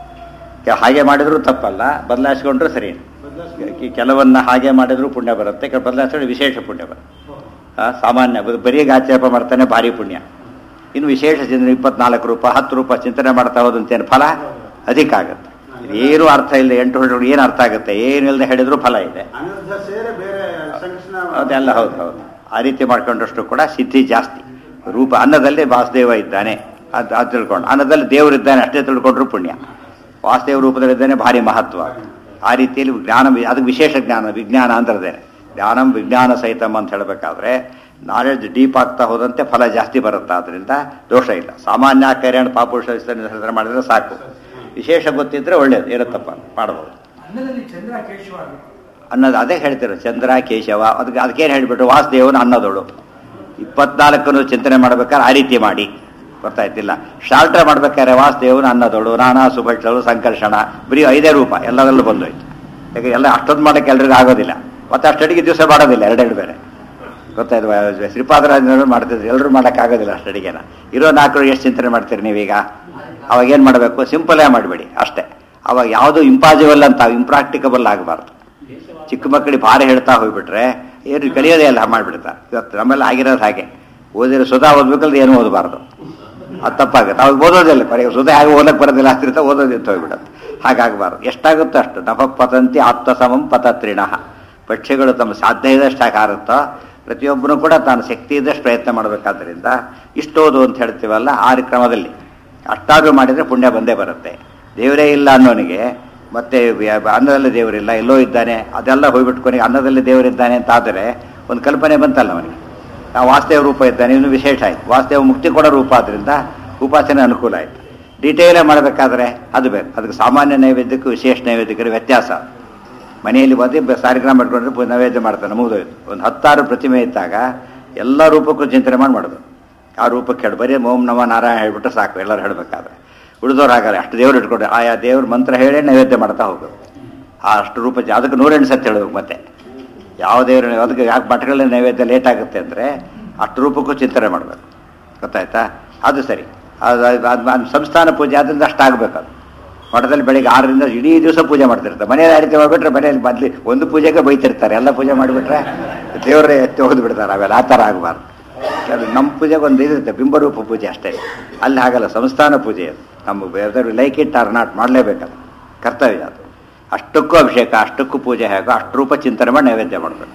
ಕೆ- ಹಾಗೆ ಮಾಡಿದ್ರು ತಪ್ಪಲ್ಲ ಬದಲಾಯಿಸ್ಕೊಂಡ್ರು ಸರಿ ಬದಲಾಯಿಸ್ಕೊಂಡು- ಕೆ- ಕೆಲವನ್ನ ಹಾಗೆ ಮಾಡಿದ್ರು ಪುಣ್ಯ ಬರುತ್ತೆ ಕೆಲ ಬದಲಾಯಿಸಿದ್ರೆ ವಿಶೇಷ ಪುಣ್ಯ ಬರುತ್ತೆ ಆ, ಸಾಮಾನ್ಯ ಬ- ಬರೀ ಗಾಚಾಪ ಮಾಡ್ತಾನೆ ಭಾರಿ ಪುಣ್ಯ ಇನ್ನು ವಿಶೇಷ ಚಿಂತನೆ ಇಪ್ಪತ್ನಾಲ್ಕು ರೂಪಾಯಿ ಹತ್ತು ರೂಪಾಯಿ ಚಿಂತನೆ ಮಾಡ್ತಾ ಹೋದಂತೇನು ಫಲ ಅಧಿಕ ಆಗುತ್ತೆ ಏನು ಅರ್ಥ ಇಲ್ಲ ಎಂಟು ಹೊಡೆದ್ರು ಏನು ಅರ್ಥ ಆಗುತ್ತೆ ಏನಿಲ್ಲದೆ ಹೇಳಿದ್ರು ಫಲ ಇದೆ ಅನಿರುದ್ಧ ಸೇರಿ ಬೇರೆ ಸಂಕಷ್ಟ ಅದೆಲ್ಲ ಹೌದು ಹೌದು ಆ ರೀತಿ ಮಾಡ್ಕೊಂಡಷ್ಟು ಕೂಡ ಸಿದ್ಧಿ ಜಾಸ್ತಿ ರೂಪ ಅನ್ನದಲ್ಲಿ ವಾಸುದೇವ ಇದ್ದಾನೆ ಅದು ಅದು ತಿಳ್ಕೊಂಡು ಅನ್ನದಲ್ಲಿ ದೇವರಿದ್ದಾನೆ ಅಷ್ಟೇ ತಿಳ್ಕೊಂಡ್ರು ಪುಣ್ಯ ವಾಸುದೇವ ರೂಪದಲ್ಲಿದ್ದಾನೆ ಭಾರಿ ಮಹತ್ವ ಆ ರೀತಿಯಲ್ಲಿ ಜ್ಞಾನ ಅದಕ್ಕೆ ವಿಶೇಷ ಜ್ಞಾನ ವಿಜ್ಞಾನ ಅಂದ್ರದೇನೆ ಜ್ಞಾನಂ ವಿಜ್ಞಾನ ಸಹಿತಂ ಅಂತ ಹೇಳಬೇಕಾದ್ರೆ ನಾಲೆಡ್ಜ್ ಡೀಪ್ ಆಗ್ತಾ ಹೋದಂತೆ ಫಲ ಜಾಸ್ತಿ ಬರುತ್ತೆ ಅದರಿಂದ ದೋಷ ಇಲ್ಲ ಸಾಮಾನ್ಯ ಕೈರಣ ಪಾಪುರುಷ ಹೆಸರು ಮಾಡಿದ್ರೆ ಸಾಕು ವಿಶೇಷ ಗೊತ್ತಿದ್ರೆ ಒಳ್ಳೇದು ಇರುತ್ತಪ್ಪ ಮಾಡಬಹುದು ಅನ್ನದಲ್ಲಿ ಚಂದ್ರ ಕೇಶವ ಆಗ್ಬೇಕು. ಅನ್ನೋದು ಅದೇ ಹೇಳ್ತಿರೋ ಚಂದ್ರ ಕೇಶವ ಅದಕ್ಕೆ ಅದಕ್ಕೇನು ಹೇಳಿಬಿಟ್ರು ವಾಸುದೇವನ ಅನ್ನದೋಳು ಇಪ್ಪತ್ನಾಲ್ಕನ್ನು ಚಿಂತನೆ ಮಾಡ್ಬೇಕಾದ್ರೆ ಆ ರೀತಿ ಮಾಡಿ ಗೊತ್ತಾಯ್ತಿಲ್ಲ ಶಾಲ್ಟ್ರ ಮಾಡ್ಬೇಕಾದ್ರೆ ವಾಸುದೇವನ ಅನ್ನದೋಳು ನಾನಾ ಸುಭಕ್ಷಳು ಸಂಕರ್ಷಣ ಬರೀ ಐದೇ ರೂಪ ಎಲ್ಲದರಲ್ಲೂ ಬಂದೋಯ್ತು ಯಾಕೆ ಎಲ್ಲ ಅಷ್ಟೊಂದು ಮಾಡೋಕ್ಕೆ ಎಲ್ರಿಗೂ ಆಗೋದಿಲ್ಲ ಮತ್ತೆ ಅಷ್ಟಡಿಗೆ ದಿವಸ ಮಾಡೋದಿಲ್ಲ ಎರಡೆರಡು ಬೇರೆ ಗೊತ್ತಾಯ್ತು ಶ್ರೀಪಾದರಾಜನವರು ಮಾಡ್ತಿದ್ರು ಎಲ್ಲರೂ ಮಾಡೋಕ್ಕಾಗೋದಿಲ್ಲ ಅಷ್ಟಡಿಗೆನ ಇರೋ ನಾಲ್ಕರು ಎಷ್ಟು ಚಿಂತನೆ ಮಾಡ್ತೀರಿ ನೀವೀಗ ಅವಾಗ ಏನು ಮಾಡಬೇಕು ಸಿಂಪಲೇ ಮಾಡಬೇಡಿ ಅಷ್ಟೇ ಅವಾಗ ಯಾವುದು ಇಂಪಾಸಿಬಲ್ ಅಂತ ಇಂಪ್ರಾಕ್ಟಿಕಬಲ್ ಆಗಬಾರ್ದು ಚಿಕ್ಕ ಮಕ್ಕಳಿಗೆ ಭಾರಿ ಹೇಳ್ತಾ ಹೋಗ್ಬಿಟ್ರೆ ಏನು ಕಲಿಯೋದೇ ಇಲ್ಲ ಮಾಡಿಬಿಡ್ತಾರೆ ಇವತ್ತು ನಮ್ಮೆಲ್ಲ ಆಗಿರೋದು ಹಾಗೆ ಓದಿರೋ ಸುಧಾ ಓದ್ಬೇಕಲ್ದು ಏನು ಓದಬಾರ್ದು ಅದು ತಪ್ಪಾಗುತ್ತೆ ಅವಾಗ ಓದೋದಿಲ್ಲ ಕೊನೆಗೆ ಸುಧಾ ಹಾಗೆ ಓದಕ್ಕೆ ಬರೋದಿಲ್ಲ ಅಷ್ಟಿರ್ತ ಓದೋದಿತ್ತು ಹೋಗ್ಬಿಡುತ್ತೆ ಹಾಗಾಗಬಾರ್ದು ಎಷ್ಟಾಗುತ್ತೋ ಅಷ್ಟು ನಭ ಪತಂತಿ ಆಪ್ತಸಮಂ ಪತತ್ರಿಣಃ ಪಕ್ಷಿಗಳು ತಮ್ಮ ಸಾಧ್ಯ ಇದ್ದಷ್ಟು ಹಾಗಾರುತ್ತೋ ಪ್ರತಿಯೊಬ್ಬನು ಕೂಡ ತಾನು ಶಕ್ತಿ ಇದ್ದಷ್ಟು ಪ್ರಯತ್ನ ಮಾಡಬೇಕಾದ್ರಿಂದ ಇಷ್ಟೋದು ಅಂತ ಹೇಳ್ತೀವಲ್ಲ ಆ ಕ್ರಮದಲ್ಲಿ ಅಷ್ಟಾದ್ರೂ ಮಾಡಿದರೆ ಪುಣ್ಯ ಬಂದೇ ಬರುತ್ತೆ ದೇವರೇ ಇಲ್ಲ ಅನ್ನೋನಿಗೆ ಮತ್ತೆ ವ್ಯ- ಅನ್ನದಲ್ಲಿ ದೇವರಿಲ್ಲ ಎಲ್ಲೋ ಇದ್ದಾನೆ ಅದೆಲ್ಲ ಹೋಗ್ಬಿಟ್ಟು ಕೊನೆಗೆ ಅನ್ನದಲ್ಲಿ ದೇವರಿದ್ದಾನೆ ಅಂತ ಆದರೆ ಒಂದು ಕಲ್ಪನೆ ಬಂತಲ್ಲ ಅವನಿಗೆ ಆ ವಾಸ್ತೇವ ರೂಪ ಇದ್ದಾನೆ ಇನ್ನು ವಿಶೇಷ ಆಯ್ತು ವಾಸ್ತೇವ ಮುಕ್ತಿ ಕೊಡೋ ರೂಪ ಆದ್ರಿಂದ ಉಪಾಸನೆ ಅನುಕೂಲ ಆಯ್ತು ಡೀಟೇಲೇ ಮಾಡಬೇಕಾದ್ರೆ ಅದು ಬೇಕು ಅದಕ್ಕೆ ಸಾಮಾನ್ಯ ನೈವೇದ್ಯಕ್ಕೂ ವಿಶೇಷ ನೈವೇದ್ಯಕ್ಕೂ ವ್ಯತ್ಯಾಸ ಮನೆಯಲ್ಲಿ ಬಂದು ಬ- ಸಾರಿಗ್ರಾಮ ಮಾಡ್ಕೊಂಡ್ರೆ ಪು- ನೈವೇದ್ಯ ಮಾಡ್ತಾನೆ ಮುಗಿದೋಯ್ತು ಒಂದು ಹತ್ತಾರು ಪ್ರತಿಮೆ ಇದ್ದಾಗ ಎಲ್ಲ ರೂಪಕ್ಕೂ ಚಿಂತನೆ ಮಾಡಿ ಮಾಡೋದು ಆ ರೂಪಕ್ಕೆ ಹೇಳಿ ಬರೀ ಓಂ ನಮ ನಾರಾಯಣ ಹೇಳ್ಬಿಟ್ಟು ಸಾಕು ಎಲ್ಲರೂ ಹೇಳಬೇಕಾದ್ರೆ ಉಳಿದವ್ರು ಆಗಲ್ಲ ಅಷ್ಟು ದೇವ್ರು ಇಟ್ಕೊಂಡು ಆಯಾ ದೇವ್ರ ಮಂತ್ರ ಹೇಳಿ ನೈವೇದ್ಯ ಮಾಡ್ತಾ ಹೋಗೋದು ಆ ಅಷ್ಟು ರೂಪ ಜ- ಅದಕ್ಕೆ ನೂರೆಂಟು ಸತಿ ಹೇಳಬೇಕು ಮತ್ತೆ ಯಾವ ದೇವ್ರ ಅದಕ್ಕೆ ಯಾಕೆ ಮಠಗಳಲ್ಲಿ ನೈವೇದ್ಯ ಲೇಟ್ ಆಗುತ್ತೆ ಅಂದರೆ ಅಷ್ಟು ರೂಪಕ್ಕೂ ಚಿಂತನೆ ಮಾಡಬೇಕು ಗೊತ್ತಾಯ್ತಾ ಅದು ಸರಿ ಅದು ಅದು- ಅದು ಅದು ಸಂಸ್ಥಾನ ಪೂಜೆ ಅದರಿಂದ ಅಷ್ಟು ಆಗಬೇಕು ಅದು ಮಠದಲ್ಲಿ ಬೆಳಿಗ್ಗೆ ಆರರಿಂದ ಇಡೀ ದಿವಸ ಪೂಜೆ ಮಾಡ್ತಿರ್ತಾರೆ ಮನೆಯಲ್ಲಿ ಆ ರೀತಿ ಮಾಡ್ಬಿಟ್ರೆ ಮನೆಯಲ್ಲಿ ಬದ್ಲಿ ಒಂದು ಪೂಜೆಗೆ ಬೈತಿರ್ತಾರೆ ಎಲ್ಲ ಪೂಜೆ ಮಾಡಿಬಿಟ್ರೆ ದೇವರೇ ಎತ್ತಿ ಹೋಗಿ ಬಿಡ್ತಾರೆ ಅವೆಲ್ಲ ಆ ಥರ ಆಗಬಾರ್ದು ಅದು ನಮ್ಮ ಪೂಜೆಗೆ ಒಂದು ಇದಿರುತ್ತೆ ಬಿಂಬರೂಪ ಪೂಜೆ ಅಷ್ಟೇ ಅಲ್ಲಿ ಹಾಗಲ್ಲ ಸಂಸ್ಥಾನ ಪೂಜೆ ಅದು ನಮ್ಮ whether like it or not ಮಾಡಲೇಬೇಕದು ಕರ್ತವ್ಯ ಅದು ಅಷ್ಟಕ್ಕೂ ಅಭಿಷೇಕ ಅಷ್ಟಕ್ಕೂ ಪೂಜೆ ಹೇಗೋ ಅಷ್ಟು ರೂಪ ಚಿಂತನೆ ಮಾಡಿ ನೈವೇದ್ಯ ಮಾಡಬೇಕು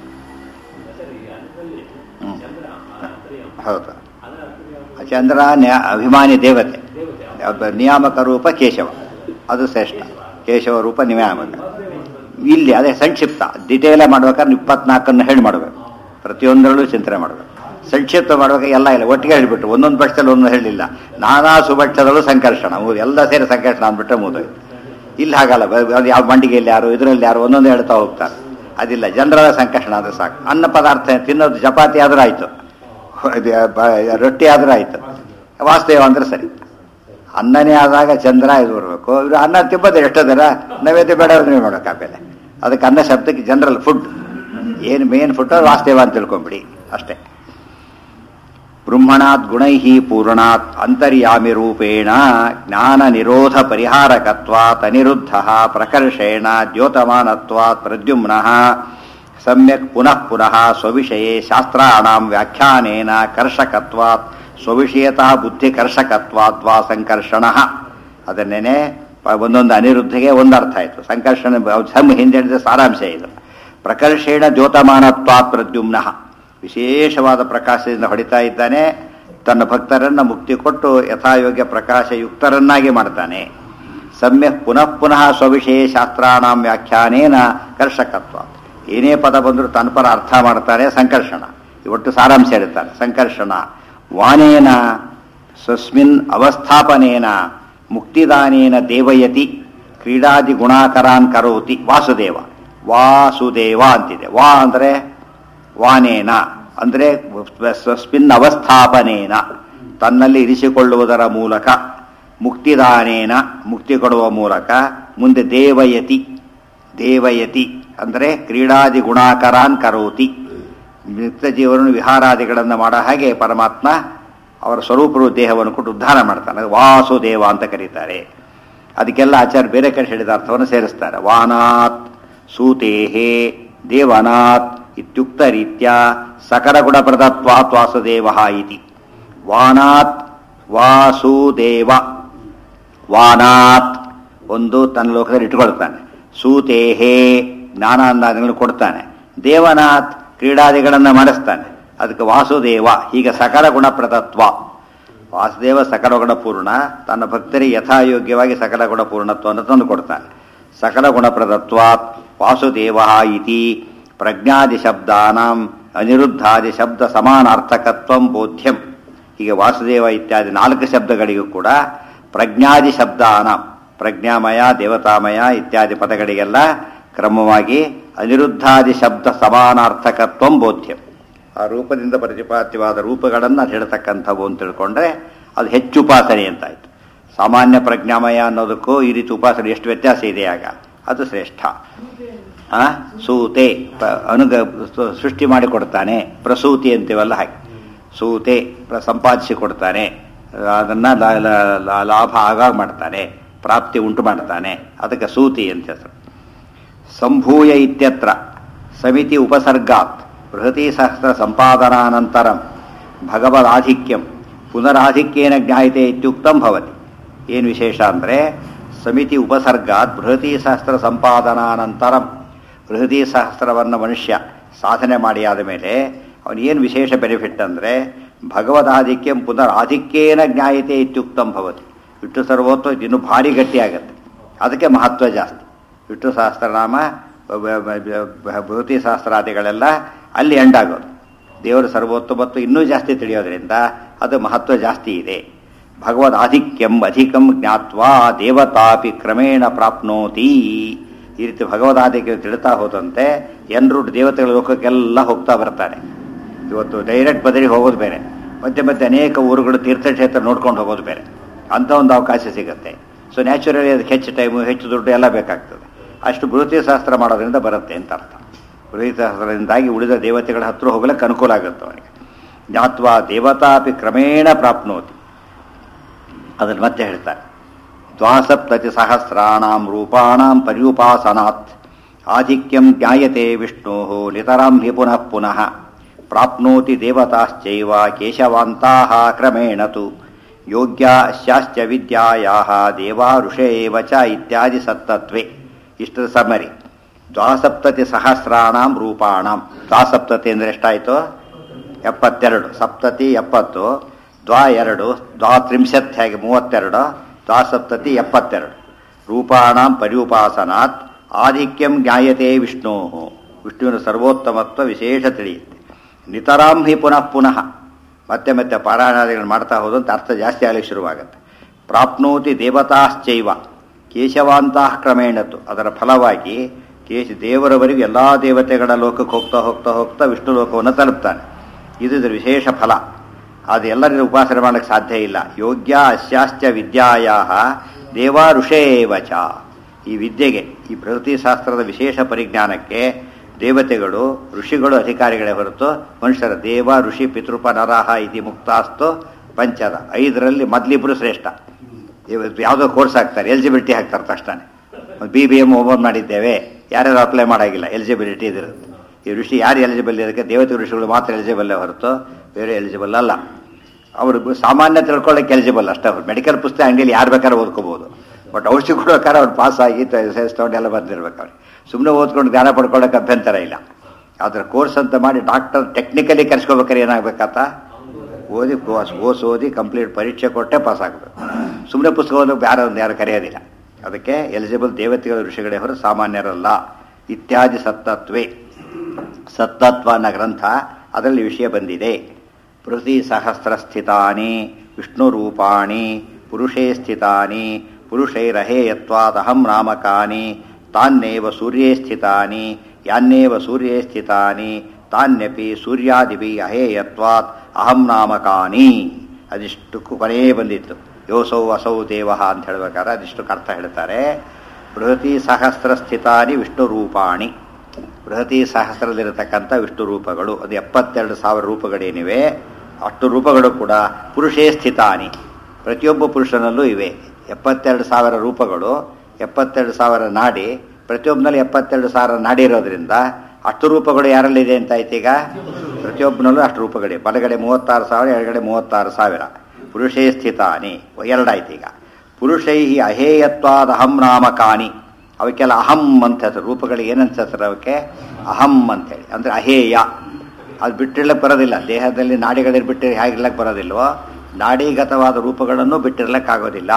ಹ್ಮ್. ಹೌದು ಚಂದ್ರ ನ್ಯಾ- ಅಭಿಮಾನಿ ದೇವತೆ ಒಬ್ಬ ನಿಯಾಮಕ ರೂಪ ಕೇಶವ ಅದು ಶ್ರೇಷ್ಠ ಕೇಶವ ರೂಪ ನಿಯಾಮಕ ಇಲ್ಲಿ ಅದೇ ಸಂಕ್ಷಿಪ್ತ ಡಿಟೇಲ ಮಾಡ್ಬೇಕಾದ್ರೆ ಇಪ್ಪತ್ನಾಲ್ಕನ್ನು ಹೇಳಿ ಮಾಡಬೇಕು ಪ್ರತಿಯೊಂದರಲ್ಲೂ ಚಿಂತನೆ ಮಾಡಬೇಕು ಸಂಕ್ಷಿಪ್ತ ಮಾಡುವಾಗ ಎಲ್ಲ ಇಲ್ಲ ಒಟ್ಟಿಗೆ ಹೇಳಿಬಿಟ್ಟು ಒಂದೊಂದು ಪಕ್ಷದಲ್ಲಿ ಒಂದೊಂದು ಹೇಳಲಿಲ್ಲ ನಾನಾ ಸುಭಕ್ಷದಲ್ಲೂ ಸಂಕರ್ಷಣ ಮೂರು ಎಲ್ಲ ಸೇರಿ ಸಂಕರ್ಷಣ ಅಂದ್ಬಿಟ್ರೆ ಮುಗಿದೋಯ್ತು ಇಲ್ಲಿ ಹಾಗಲ್ಲ ಬ- ಅದು ಯಾವ ಮಂಡಿಗೆಯಲ್ಲಿ ಯಾರು ಇದರಲ್ಲಿ ಯಾರು ಒಂದೊಂದು ಹೇಳ್ತಾ ಹೋಗ್ತಾರೆ ಅದಿಲ್ಲ ಜನರಲ್ಲ ಸಂಕರ್ಷಣ ಆದರೆ ಸಾಕು ಅನ್ನ ಪದಾರ್ಥ ತಿನ್ನೋದು ಚಪಾತಿ ಆದ್ರೂ ಆಯ್ತು ಇದು ಬ- ರೊಟ್ಟಿ ಆದ್ರೂ ಆಯ್ತು ವಾಸ್ತವ ಅಂದ್ರೆ ಸರಿ ಅನ್ನನೇ ಆದಾಗ ಚಂದ್ರ ಇದು ಬರಬೇಕು ಇವರು ಅನ್ನ ತಿಂಬೋದು ಎಷ್ಟೋ ಜನ ನೈವೇದ್ಯ ಬೇಡ ನೀವು ಮಾಡೋಕೆ ಆಮೇಲೆ ಅದಕ್ಕೆ ಅನ್ನ ಶಬ್ದಕ್ಕೆ ಜನರಲ್ ಫುಡ್ ಏನು ಮೇನ್ ಫುಡ್ ವಾಸ್ತವ ಅಂತ ತಿಳ್ಕೊಂಬಿಡಿ ಅಷ್ಟೇ ಬ್ರಹ್ಮಣಾತ್ ಗುಣೈ ಪೂರ್ಣಾತ್ ಅಂತರ್ಯಾಮಿ ರೂಪೇಣ ಜ್ಞಾನ ನಿರೋಧ ಪರಿಹಾರಕತ್ವಾತ್ ಅನಿರುದ್ಧ ಪ್ರಕರ್ಷೇಣ ದ್ಯೋತಮಾನತ್ವಾತ್ ಪ್ರದ್ಯುಮ್ನ ಸಮ್ಯಕ್ ಪುನಃ ಪುನಃ ಸ್ವವಿಷಯೇ ಶಾಸ್ತ್ರಾಣಾಂ ವ್ಯಾಖ್ಯಾನೇನ ಕರ್ಷಕತ್ವಾತ್ ಸ್ವವಿಷಯತಃ ಬುದ್ಧಿ ಕರ್ಷಕತ್ವಾತ್ ವಾ ಸಂಕರ್ಷಣ ಅದನ್ನೇನೆ ಪ- ಒಂದೊಂದು ಅನಿರುದ್ಧಿಗೆ ಒಂದು ಅರ್ಥ ಆಯಿತು ಸಂಕರ್ಷಣ ಸಮ್ ಹಿಂದೆ ಹೇಳಿದ ಸಾರಾಂಶ ಇದು ಪ್ರಕರ್ಷೇಣ ದ್ಯೋತಮಾನತ್ವಾತ್ ಪ್ರದ್ಯುಮ್ನ ವಿಶೇಷವಾದ ಪ್ರಕಾಶದಿಂದ ಹೊಡಿತಾ ಇದ್ದಾನೆ ತನ್ನ ಭಕ್ತರನ್ನ ಮುಕ್ತಿ ಕೊಟ್ಟು ಯಥಾಯೋಗ್ಯ ಪ್ರಕಾಶಯುಕ್ತರನ್ನಾಗಿ ಮಾಡ್ತಾನೆ ಸಮ್ಯಕ್ ಪುನಃ ಪುನಃ ಸ್ವವಿಷಯ ಶಾಸ್ತ್ರಾಣಾಂ ವ್ಯಾಖ್ಯಾನೇನ ಕರ್ಷಕತ್ವ ಏನೇ ಪದ ಬಂದರೂ ತನ್ನ ಪರ ಅರ್ಥ ಮಾಡ್ತಾರೆ ಸಂಕರ್ಷಣ ಒಟ್ಟು ಸಾರಾಂಶ ಹೇಳ್ತಾರೆ ಸಂಕರ್ಷಣ ವಾನೇನ ಸ್ವಸ್ಮಿನ್ ಅವಸ್ಥಾಪನೇನ ಮುಕ್ತಿದಾನೇನ ದೇವಯತಿ ಕ್ರೀಡಾದಿ ಗುಣಾಕರಾನ್ ಕರೋತಿ ವಾಸುದೇವ ವಾಸುದೇವ ಅಂತಿದೆ ವಾ ಅಂದರೆ ವಾನೇನ ಅಂದರೆ ಸ್ವಸ್ಮಿನ್ ಅವಸ್ಥಾಪನೇನ ತನ್ನಲ್ಲಿ ಇರಿಸಿಕೊಳ್ಳುವುದರ ಮೂಲಕ ಮುಕ್ತಿದಾನೇನ ಮುಕ್ತಿ ಕೊಡುವ ಮೂಲಕ ಮುಂದೆ ದೇವಯತಿ ದೇವಯತಿ ಅಂದರೆ ಕ್ರೀಡಾದಿ ಗುಣಾಕರಾನ್ ಕರೋತಿ ನಿತ್ಯ ಜೀವನ ವಿಹಾರಾದಿಗಳನ್ನು ಮಾಡೋ ಹಾಗೆ ಪರಮಾತ್ಮ ಅವರ ಸ್ವರೂಪರು ದೇಹವನ್ನು ಕೊಟ್ಟು ಉದ್ಧಾರ ಮಾಡ್ತಾನೆ ಅದು ವಾಸುದೇವ ಅಂತ ಕರೀತಾರೆ ಅದಕ್ಕೆಲ್ಲ ಆಚಾರ್ಯ ಬೇರೆ ಕಡೆ ಹೇಳಿದ ಅರ್ಥವನ್ನು ಸೇರಿಸ್ತಾರೆ ವಾನಾತ್ ಸೂತೇಹೇ ದೇವನಾಥ್ ಇತ್ಯುಕ್ತ ರೀತ್ಯ ಸಕಲ ಗುಣಪ್ರದತ್ವಾತ್ ವಾಸುದೇವ ಇತಿ ವಾನಾತ್ ವಾಸುದೇವ ವಾನಾತ್ ಒಂದು ತನ್ನ ಲೋಕದಲ್ಲಿ ಇಟ್ಕೊಳ್ತಾನೆ ಸೂತೇಹೇ ಜ್ಞಾನಾಂದಾದಿಗಳನ್ನು ಕೊಡ್ತಾನೆ ದೇವನಾಥ್ ಕ್ರೀಡಾದಿಗಳನ್ನು ಮಾಡಿಸ್ತಾನೆ ಅದಕ್ಕೆ ವಾಸುದೇವ ಹೀಗೆ ಸಕಲ ಗುಣಪ್ರದತ್ವ ವಾಸುದೇವ ಸಕಲ ಗುಣಪೂರ್ಣ ತನ್ನ ಭಕ್ತರಿಗೆ ಯಥಾಯೋಗ್ಯವಾಗಿ ಸಕಲ ಗುಣಪೂರ್ಣತ್ವವನ್ನು ತಂದು ಕೊಡ್ತಾನೆ ಸಕಲ ಗುಣಪ್ರದತ್ವಾತ್ ವಾಸುದೇವ ಇತಿ ಪ್ರಜ್ಞಾದಿ ಶಬ್ದಾನಾಂ ಅನಿರುದ್ಧಾದಿ ಶಬ್ದ ಸಮಾನಾರ್ಥಕತ್ವಂ ಬೋಧ್ಯಂ ಹೀಗೆ ವಾಸುದೇವ ಇತ್ಯಾದಿ ನಾಲ್ಕು ಶಬ್ದಗಳಿಗೂ ಕೂಡ ಪ್ರಜ್ಞಾದಿ ಶಬ್ದಾನಾಂ ಪ್ರಜ್ಞಾಮಯ ದೇವತಾಮಯ ಇತ್ಯಾದಿ ಪದಗಳಿಗೆಲ್ಲ ಕ್ರಮವಾಗಿ ಅನಿರುದ್ಧಾದಿ ಶಬ್ದ ಸಮಾನಾರ್ಥಕತ್ವಂ ಬೋಧ್ಯಂ ಆ ರೂಪದಿಂದ ಪ್ರತಿಪಾದ್ಯವಾದ ರೂಪಗಳನ್ನು ಅದು ಹೇಳ್ತಕ್ಕಂಥವು ಅಂತ ತಿಳ್ಕೊಂಡ್ರೆ ಅದು ಹೆಚ್ಚು ಉಪಾಸನೆ ಅಂತಾಯ್ತು ಸಾಮಾನ್ಯ ಪ್ರಜ್ಞಾಮಯ ಅನ್ನೋದಕ್ಕೂ ಈ ರೀತಿ ಉಪಾಸನೆ ಎಷ್ಟು ವ್ಯತ್ಯಾಸ ಇದೆ ಆಗ ಅದು ಶ್ರೇಷ್ಠ ಆ ಸೂತೆ ಪ- ಅನುಗ ಸು- ಸೃಷ್ಟಿ ಮಾಡಿ ಕೊಡ್ತಾನೆ ಪ್ರಸೂತಿ ಅಂತೀವಲ್ಲ ಹಾಗೆ ಸೂತೆ ಪ್ರ- ಸಂಪಾದಿಸಿ ಕೊಡ್ತಾನೆ ಅದನ್ನ ಲ- ಲ- ಲ- ಲಾಭ ಆಗಾಗ ಮಾಡ್ತಾನೆ ಪ್ರಾಪ್ತಿ ಉಂಟು ಮಾಡ್ತಾನೆ ಅದಕ್ಕೆ ಸೂತಿ ಅಂತ ಹೆಸರು ಸಂಭೂಯ ಇತ್ಯತ್ರ ಸಮಿತಿ ಉಪಸರ್ಗಾತ್ ಬೃಹತಿ ಸಹಸ್ರ ಸಂಪಾದನಾನಂತರಂ ಭಗವದಾಧಿಕ್ಯಂ ಪುನರಾಧಿಕ್ಯೇನ ಜ್ಞಾಯತೆ ಇತ್ಯುಕ್ತಂ ಭವತಿ ಏನು ವಿಶೇಷ ಅಂದರೆ ಸಮಿತಿ ಉಪಸರ್ಗಾತ್ ಬೃಹತಿ ಸಹಸ್ರ ಸಂಪಾದನಾನಂತರಂ ಬೃಹತಿ ಸಹಸ್ರವನ್ನು ಮನುಷ್ಯ ಸಾಧನೆ ಮಾಡಿ ಆದ ಮೇಲೆ ಅವನಿಗೇನು ವಿಶೇಷ ಬೆನಿಫಿಟ್ ಅಂದರೆ ಭಗವದಾಧಿಕ್ಯಂ ಪುನರ್ ಆಧಿಕ್ಯೇನ ಜ್ಞಾಯತೆ ಇತ್ಯುಕ್ತಂ ಭವತಿ ವಿಷ್ಣು ಸರ್ವೋತ್ವ ಇದು ಇನ್ನೂ ಭಾರಿ ಗಟ್ಟಿಯಾಗತ್ತೆ ಅದಕ್ಕೆ ಮಹತ್ವ ಜಾಸ್ತಿ ವಿಷ್ಣು ಸಹಸ್ರನಾಮ ಬ- ಬ- ಬ- ಭೂತಿ ಸಹಸ್ರಾದಿಗಳೆಲ್ಲ ಅಲ್ಲಿ ಎಂಡಾಗೋದು ದೇವರ ಸರ್ವೋತ್ತಮತ್ವ ಇನ್ನೂ ಜಾಸ್ತಿ ತಿಳಿಯೋದ್ರಿಂದ ಅದು ಮಹತ್ವ ಜಾಸ್ತಿ ಇದೆ ಭಗವದ್ ಆಧಿಕ್ಯಂ ಅಧಿಕಂ ಜ್ಞಾತ್ವಾ ದೇವತಾಪಿ ಕ್ರಮೇಣ ಪ್ರಾಪ್ನೋತಿ ಈ ರೀತಿ ಭಗವದಾಧಿಕ್ಯ ತಿಳಿತಾ ಹೋದಂತೆ ಎಲ್ಲರೂ ದೇವತೆಗಳ ಲೋಕಕ್ಕೆಲ್ಲ ಹೋಗ್ತಾ ಬರ್ತಾರೆ ಇವತ್ತು ಡೈರೆಕ್ಟ್ ಬದಲಿ ಹೋಗೋದು ಬೇರೆ ಮಧ್ಯೆ ಮಧ್ಯೆ ಅನೇಕ ಊರುಗಳು ತೀರ್ಥಕ್ಷೇತ್ರ ನೋಡ್ಕೊಂಡು ಹೋಗೋದು ಬೇರೆ ಅಂತ ಒಂದು ಅವಕಾಶ ಸಿಗುತ್ತೆ ಸೊ ನ್ಯಾಚುರಲಿ ಅದಕ್ಕೆ ಹೆಚ್ಚು ಟೈಮು ಹೆಚ್ಚು ದುಡ್ಡು ಎಲ್ಲ ಬೇಕಾಗ್ತದೆ ಅಷ್ಟು ಬೃಹತಿ ಶಾಸ್ತ್ರ ಮಾಡೋದ್ರಿಂದ ಬರುತ್ತೆ ಅಂತ ಅರ್ಥ ಬೃಹತಿ ಶಾಸ್ತ್ರದಿಂದಾಗಿ ಉಳಿದ ದೇವತೆಗಳ ಹತ್ರ ಹೋಗ್ಲಿಕ್ಕೆ ಅನುಕೂಲ ಆಗುತ್ತೆ ಅವನಿಗೆ ಜ್ಞಾತ್ವಾ ದೇವತಾಪಿ ಕ್ರಮೇಣ ಪ್ರಾಪ್ನೋತಿ ಅದನ್ನು ಮತ್ತೆ ಹೇಳ್ತಾರೆ ದ್ವಾಸಪ್ತತಿ ಸಹಸ್ರಾಣಾಂ ರೂಪಾಣಾಂ ಪರ್ಯುಪಾಸನಾತ್ ಆಧಿಕ್ಯಂ ಜ್ಞಾಯತೆ ವಿಷ್ಣೋ ನಿತರಾಂ ಹಿ ಪುನಃ ಪುನಃ ಪ್ರಾಪ್ನೋತಿ ದೇವತಾಶ್ಚೈವ ಕೇಶವಾಂತಾಃ ಕ್ರಮೇಣ ತು ಯೋಗ್ಯಾಶ್ಚಾಶ್ಚ ವಿದ್ಯಾಯಾಃ ದೇವಾ ಋಷೇ ಏವ ಚ ಇತ್ಯಾದಿ ಸತ್ತತ್ವೆ ಇಷ್ಟರ ಸಮರಿ ದ್ವಾಸಪ್ತತಿ ಸಹಸ್ರಾಣಾಂ ರೂಪಾಣಾಂ ದ್ವಾಸಪ್ತತಿ ಅಂದರೆ ಎಷ್ಟಾಯಿತು ಎಪ್ಪತ್ತೆರಡು ಸಪ್ತತಿ ಎಪ್ಪತ್ತು ದ್ವಾ ಎರಡು ದ್ವಾತ್ರಿಂಶತ್ ಹೇಗೆ ಮೂವತ್ತೆರಡು ದ್ವಾಸಪ್ತತಿ ಎಪ್ಪತ್ತೆರಡು ರೂಪಾಣಾಂ ಪರ್ಯುಪಾಸನಾತ್ ಆಧಿಕ್ಯಂ ಜ್ಞಾಯತೆ ವಿಷ್ಣೋ ವಿಷ್ಣುವಿನ ಸರ್ವೋತ್ತಮತ್ವ ವಿಶೇಷ ತಿಳಿಯುತ್ತೆ ನಿತರಾಂ ಹಿ ಪುನಃ ಪುನಃ ಮತ್ತೆ ಮತ್ತೆ ಪಾರಾಯಣಾದಿಗಳನ್ನು ಮಾಡ್ತಾ ಹೋದಂತ ಅರ್ಥ ಜಾಸ್ತಿ ಆಗಲಿಕ್ಕೆ ಶುರುವಾಗುತ್ತೆ ಪ್ರಾಪ್ನೋತಿ ದೇವತಾಶ್ಚೈವ ಕೇಶವಾಂತಹ ಕ್ರಮೇಣತ್ತು ಅದರ ಫಲವಾಗಿ ಕೇಶ ದೇವರವರೆಗೂ ಎಲ್ಲ ದೇವತೆಗಳ ಲೋಕಕ್ಕೆ ಹೋಗ್ತಾ ಹೋಗ್ತಾ ಹೋಗ್ತಾ ವಿಷ್ಣು ಲೋಕವನ್ನು ತಲುಪ್ತಾನೆ ಇದು ಇದರ ವಿಶೇಷ ಫಲ ಅದು ಎಲ್ಲರಿಗೂ ಉಪಾಸನೆ ಮಾಡಲಿಕ್ಕೆ ಸಾಧ್ಯ ಇಲ್ಲ ಯೋಗ್ಯ ಅಸ್ಯಾಶ್ಚ ವಿದ್ಯಾಯ ದೇವ ಋಷೇವಚ ಈ ವಿದ್ಯೆಗೆ ಈ ಪ್ರಕೃತಿ ಶಾಸ್ತ್ರದ ವಿಶೇಷ ಪರಿಜ್ಞಾನಕ್ಕೆ ದೇವತೆಗಳು ಋಷಿಗಳು ಅಧಿಕಾರಿಗಳೇ ಹೊರತು ಮನುಷ್ಯರ ದೇವ ಋಷಿ ಪಿತೃಪ ನರಹ ಇತಿ ಮುಕ್ತಾಸ್ತು ಪಂಚದ ಐದರಲ್ಲಿ ಮೊದಲಿಬ್ಬರು ಶ್ರೇಷ್ಠ ಇವತ್ತು ಯಾವುದೋ ಕೋರ್ಸ್ ಹಾಕ್ತಾರೆ ಎಲಿಜಿಬಿಲಿಟಿ ಹಾಕ್ತಾರೆ ತಕ್ಷಣ ಬಿ ಬಿ ಎಮ್ ಓಪನ್ ಮಾಡಿದ್ದೇವೆ ಯಾರ್ಯಾರು ಅಪ್ಲೈ ಮಾಡೋಂಗಿಲ್ಲ ಎಲಿಜಿಬಿಲಿಟಿ ಇದಿರುತ್ತೆ ಈ ಋಷಿ ಯಾರು ಎಲಿಜಿಬಲ್ ಇದಕ್ಕೆ ದೇವತೆ ಋಷಿಗಳು ಮಾತ್ರ ಎಲಿಜಿಬಲ್ ಹೊರತು ಬೇರೆ ಎಲಿಜಿಬಲ್ ಅಲ್ಲ ಅವರು ಸಾಮಾನ್ಯ ತಿಳ್ಕೊಳ್ಳೋಕೆ ಎಲಿಜಿಬಲ್ ಅಷ್ಟೇ ಅವ್ರು ಮೆಡಿಕಲ್ ಪುಸ್ತಕ ಅಂಗಡಿಯಲ್ಲಿ ಯಾರು ಬೇಕಾದ್ರೆ ಓದ್ಕೋಬೋದು ಬಟ್ ಔಷಧಿ ಕೊಡೋಕ್ಕಾರೆ ಅವ್ರು ಪಾಸ್ ಆಗಿ ತಗೊಂಡೆಲ್ಲ ಬಂದಿರ್ಬೇಕು ಅವ್ರಿಗೆ ಸುಮ್ಮನೆ ಓದ್ಕೊಂಡು ಜ್ಞಾನ ಪಡ್ಕೊಳ್ಳೋಕೆ ಅಭ್ಯಂತರ ಇಲ್ಲ ಅದರ ಕೋರ್ಸ್ ಅಂತ ಮಾಡಿ ಡಾಕ್ಟರ್ ಟೆಕ್ನಿಕಲಿ ಕರ್ಸ್ಕೋಬೇಕಾದ್ರೆ ಏನಾಗಬೇಕಾತ ಓದಿ ಕೋರ್ಸ್ ಓಸ್ ಓದಿ ಕಂಪ್ಲೀಟ್ ಪರೀಕ್ಷೆ ಕೊಟ್ಟೆ ಪಾಸ್ ಆಗಬೇಕು ಸುಮ್ಮನೆ ಪುಸ್ತಕ ಓದೋಕೆ ಯಾರು ಒಂದು ಯಾರು ಕರೆಯೋದಿಲ್ಲ ಅದಕ್ಕೆ ಎಲಿಜಿಬಲ್ ದೇವತೆಗಳ ಋಷಿಗಳೇ ಹೊರ ಸಾಮಾನ್ಯರಲ್ಲ ಇತ್ಯಾದಿ ಸತ್ತತ್ವೇ ಸತ್ತತ್ವ ಅನ್ನೋ ಗ್ರಂಥ ಅದರಲ್ಲಿ ವಿಷಯ ಬಂದಿದೆ ಪೃಥ್ವಿ ಸಹಸ್ರ ಸ್ಥಿತಾನಿ ವಿಷ್ಣು ರೂಪಾಣಿ ಪುರುಷೇ ಸ್ಥಿತಾನಿ ಪುರುಷೈರಹೇಯತ್ವಾದಹಂ ನಾಮಕಾನಿ ತಾನ್ನೇವ ಸೂರ್ಯೇ ಸ್ಥಿತಾನಿ ಯಾನ್ನೇವ ಸೂರ್ಯೇ ಸ್ಥಿತಾನಿ ತಾನ್ಯಪಿ ಸೂರ್ಯಾದಿಪಿ ಅಹೇಯತ್ವಾತ್ ಅಹಂ ನಾಮಕಾನಿ ಅದಿಷ್ಟು ಕೊನೇ ಬಂದಿತ್ತು ಯೋಸೌ ಅಸೌ ದೇವ ಅಂತ ಹೇಳ್ಬೇಕಾದ್ರೆ ಅದಿಷ್ಟಕ್ಕೆ ಅರ್ಥ ಹೇಳ್ತಾರೆ ಬೃಹತಿ ಸಹಸ್ರ ಸ್ಥಿತಾನಿ ವಿಷ್ಣು ರೂಪಾಣಿ ಬೃಹತಿ ಸಹಸ್ರದಲ್ಲಿರತಕ್ಕಂಥ ವಿಷ್ಣು ರೂಪಗಳು ಅದು ಎಪ್ಪತ್ತೆರಡು ಸಾವಿರ ರೂಪಗಳೇನಿವೆ ಅಷ್ಟು ರೂಪಗಳು ಕೂಡ ಪುರುಷೇ ಸ್ಥಿತಾನಿ ಪ್ರತಿಯೊಬ್ಬ ಪುರುಷನಲ್ಲೂ ಇವೆ ಎಪ್ಪತ್ತೆರಡು ಸಾವಿರ ರೂಪಗಳು ಎಪ್ಪತ್ತೆರಡು ಸಾವಿರ ನಾಡಿ ಪ್ರತಿಯೊಬ್ಬನಲ್ಲಿ ಎಪ್ಪತ್ತೆರಡು ಸಾವಿರ ನಾಡಿ ಇರೋದ್ರಿಂದ ಅಷ್ಟು ರೂಪಗಳು ಯಾರಲ್ಲಿದೆ ಅಂತ ಆಯ್ತು ಈಗ ಪ್ರತಿಯೊಬ್ಬನಲ್ಲೂ ಅಷ್ಟು ರೂಪಗಳಿವೆ ಬಲಗಡೆ ಮೂವತ್ತಾರು ಸಾವಿರ ಎಡಗಡೆ ಮೂವತ್ತಾರು ಸಾವಿರ ಪುರುಷೇ ಸ್ಥಿತಾನಿ ಎರಡಾಯ್ತು ಈಗ ಪುರುಷೈ ಅಹೇಯತ್ವಾದ ಅಹಂ ನಾಮಕಾನಿ ಅವಕ್ಕೆಲ್ಲ ಅಹಂ ಅಂತ ಹೆಸರು ರೂಪಗಳಿಗೆ ಏನಂತ ಹೆಸರು ಅವಕ್ಕೆ ಅಹಂ ಅಂತೇಳಿ ಅಂದರೆ ಅಹೇಯ ಅದು ಬಿಟ್ಟಿರ್ಲಕ್ಕೆ ಬರೋದಿಲ್ಲ ದೇಹದಲ್ಲಿ ನಾಡಿಗಳಿರ್ ಬಿಟ್ಟು ಹೇಗಿರ್ಲಕ್ಕೆ ಬರೋದಿಲ್ವೋ ನಾಡಿಗತವಾದ ರೂಪಗಳನ್ನು ಬಿಟ್ಟಿರ್ಲಕ್ಕಾಗೋದಿಲ್ಲ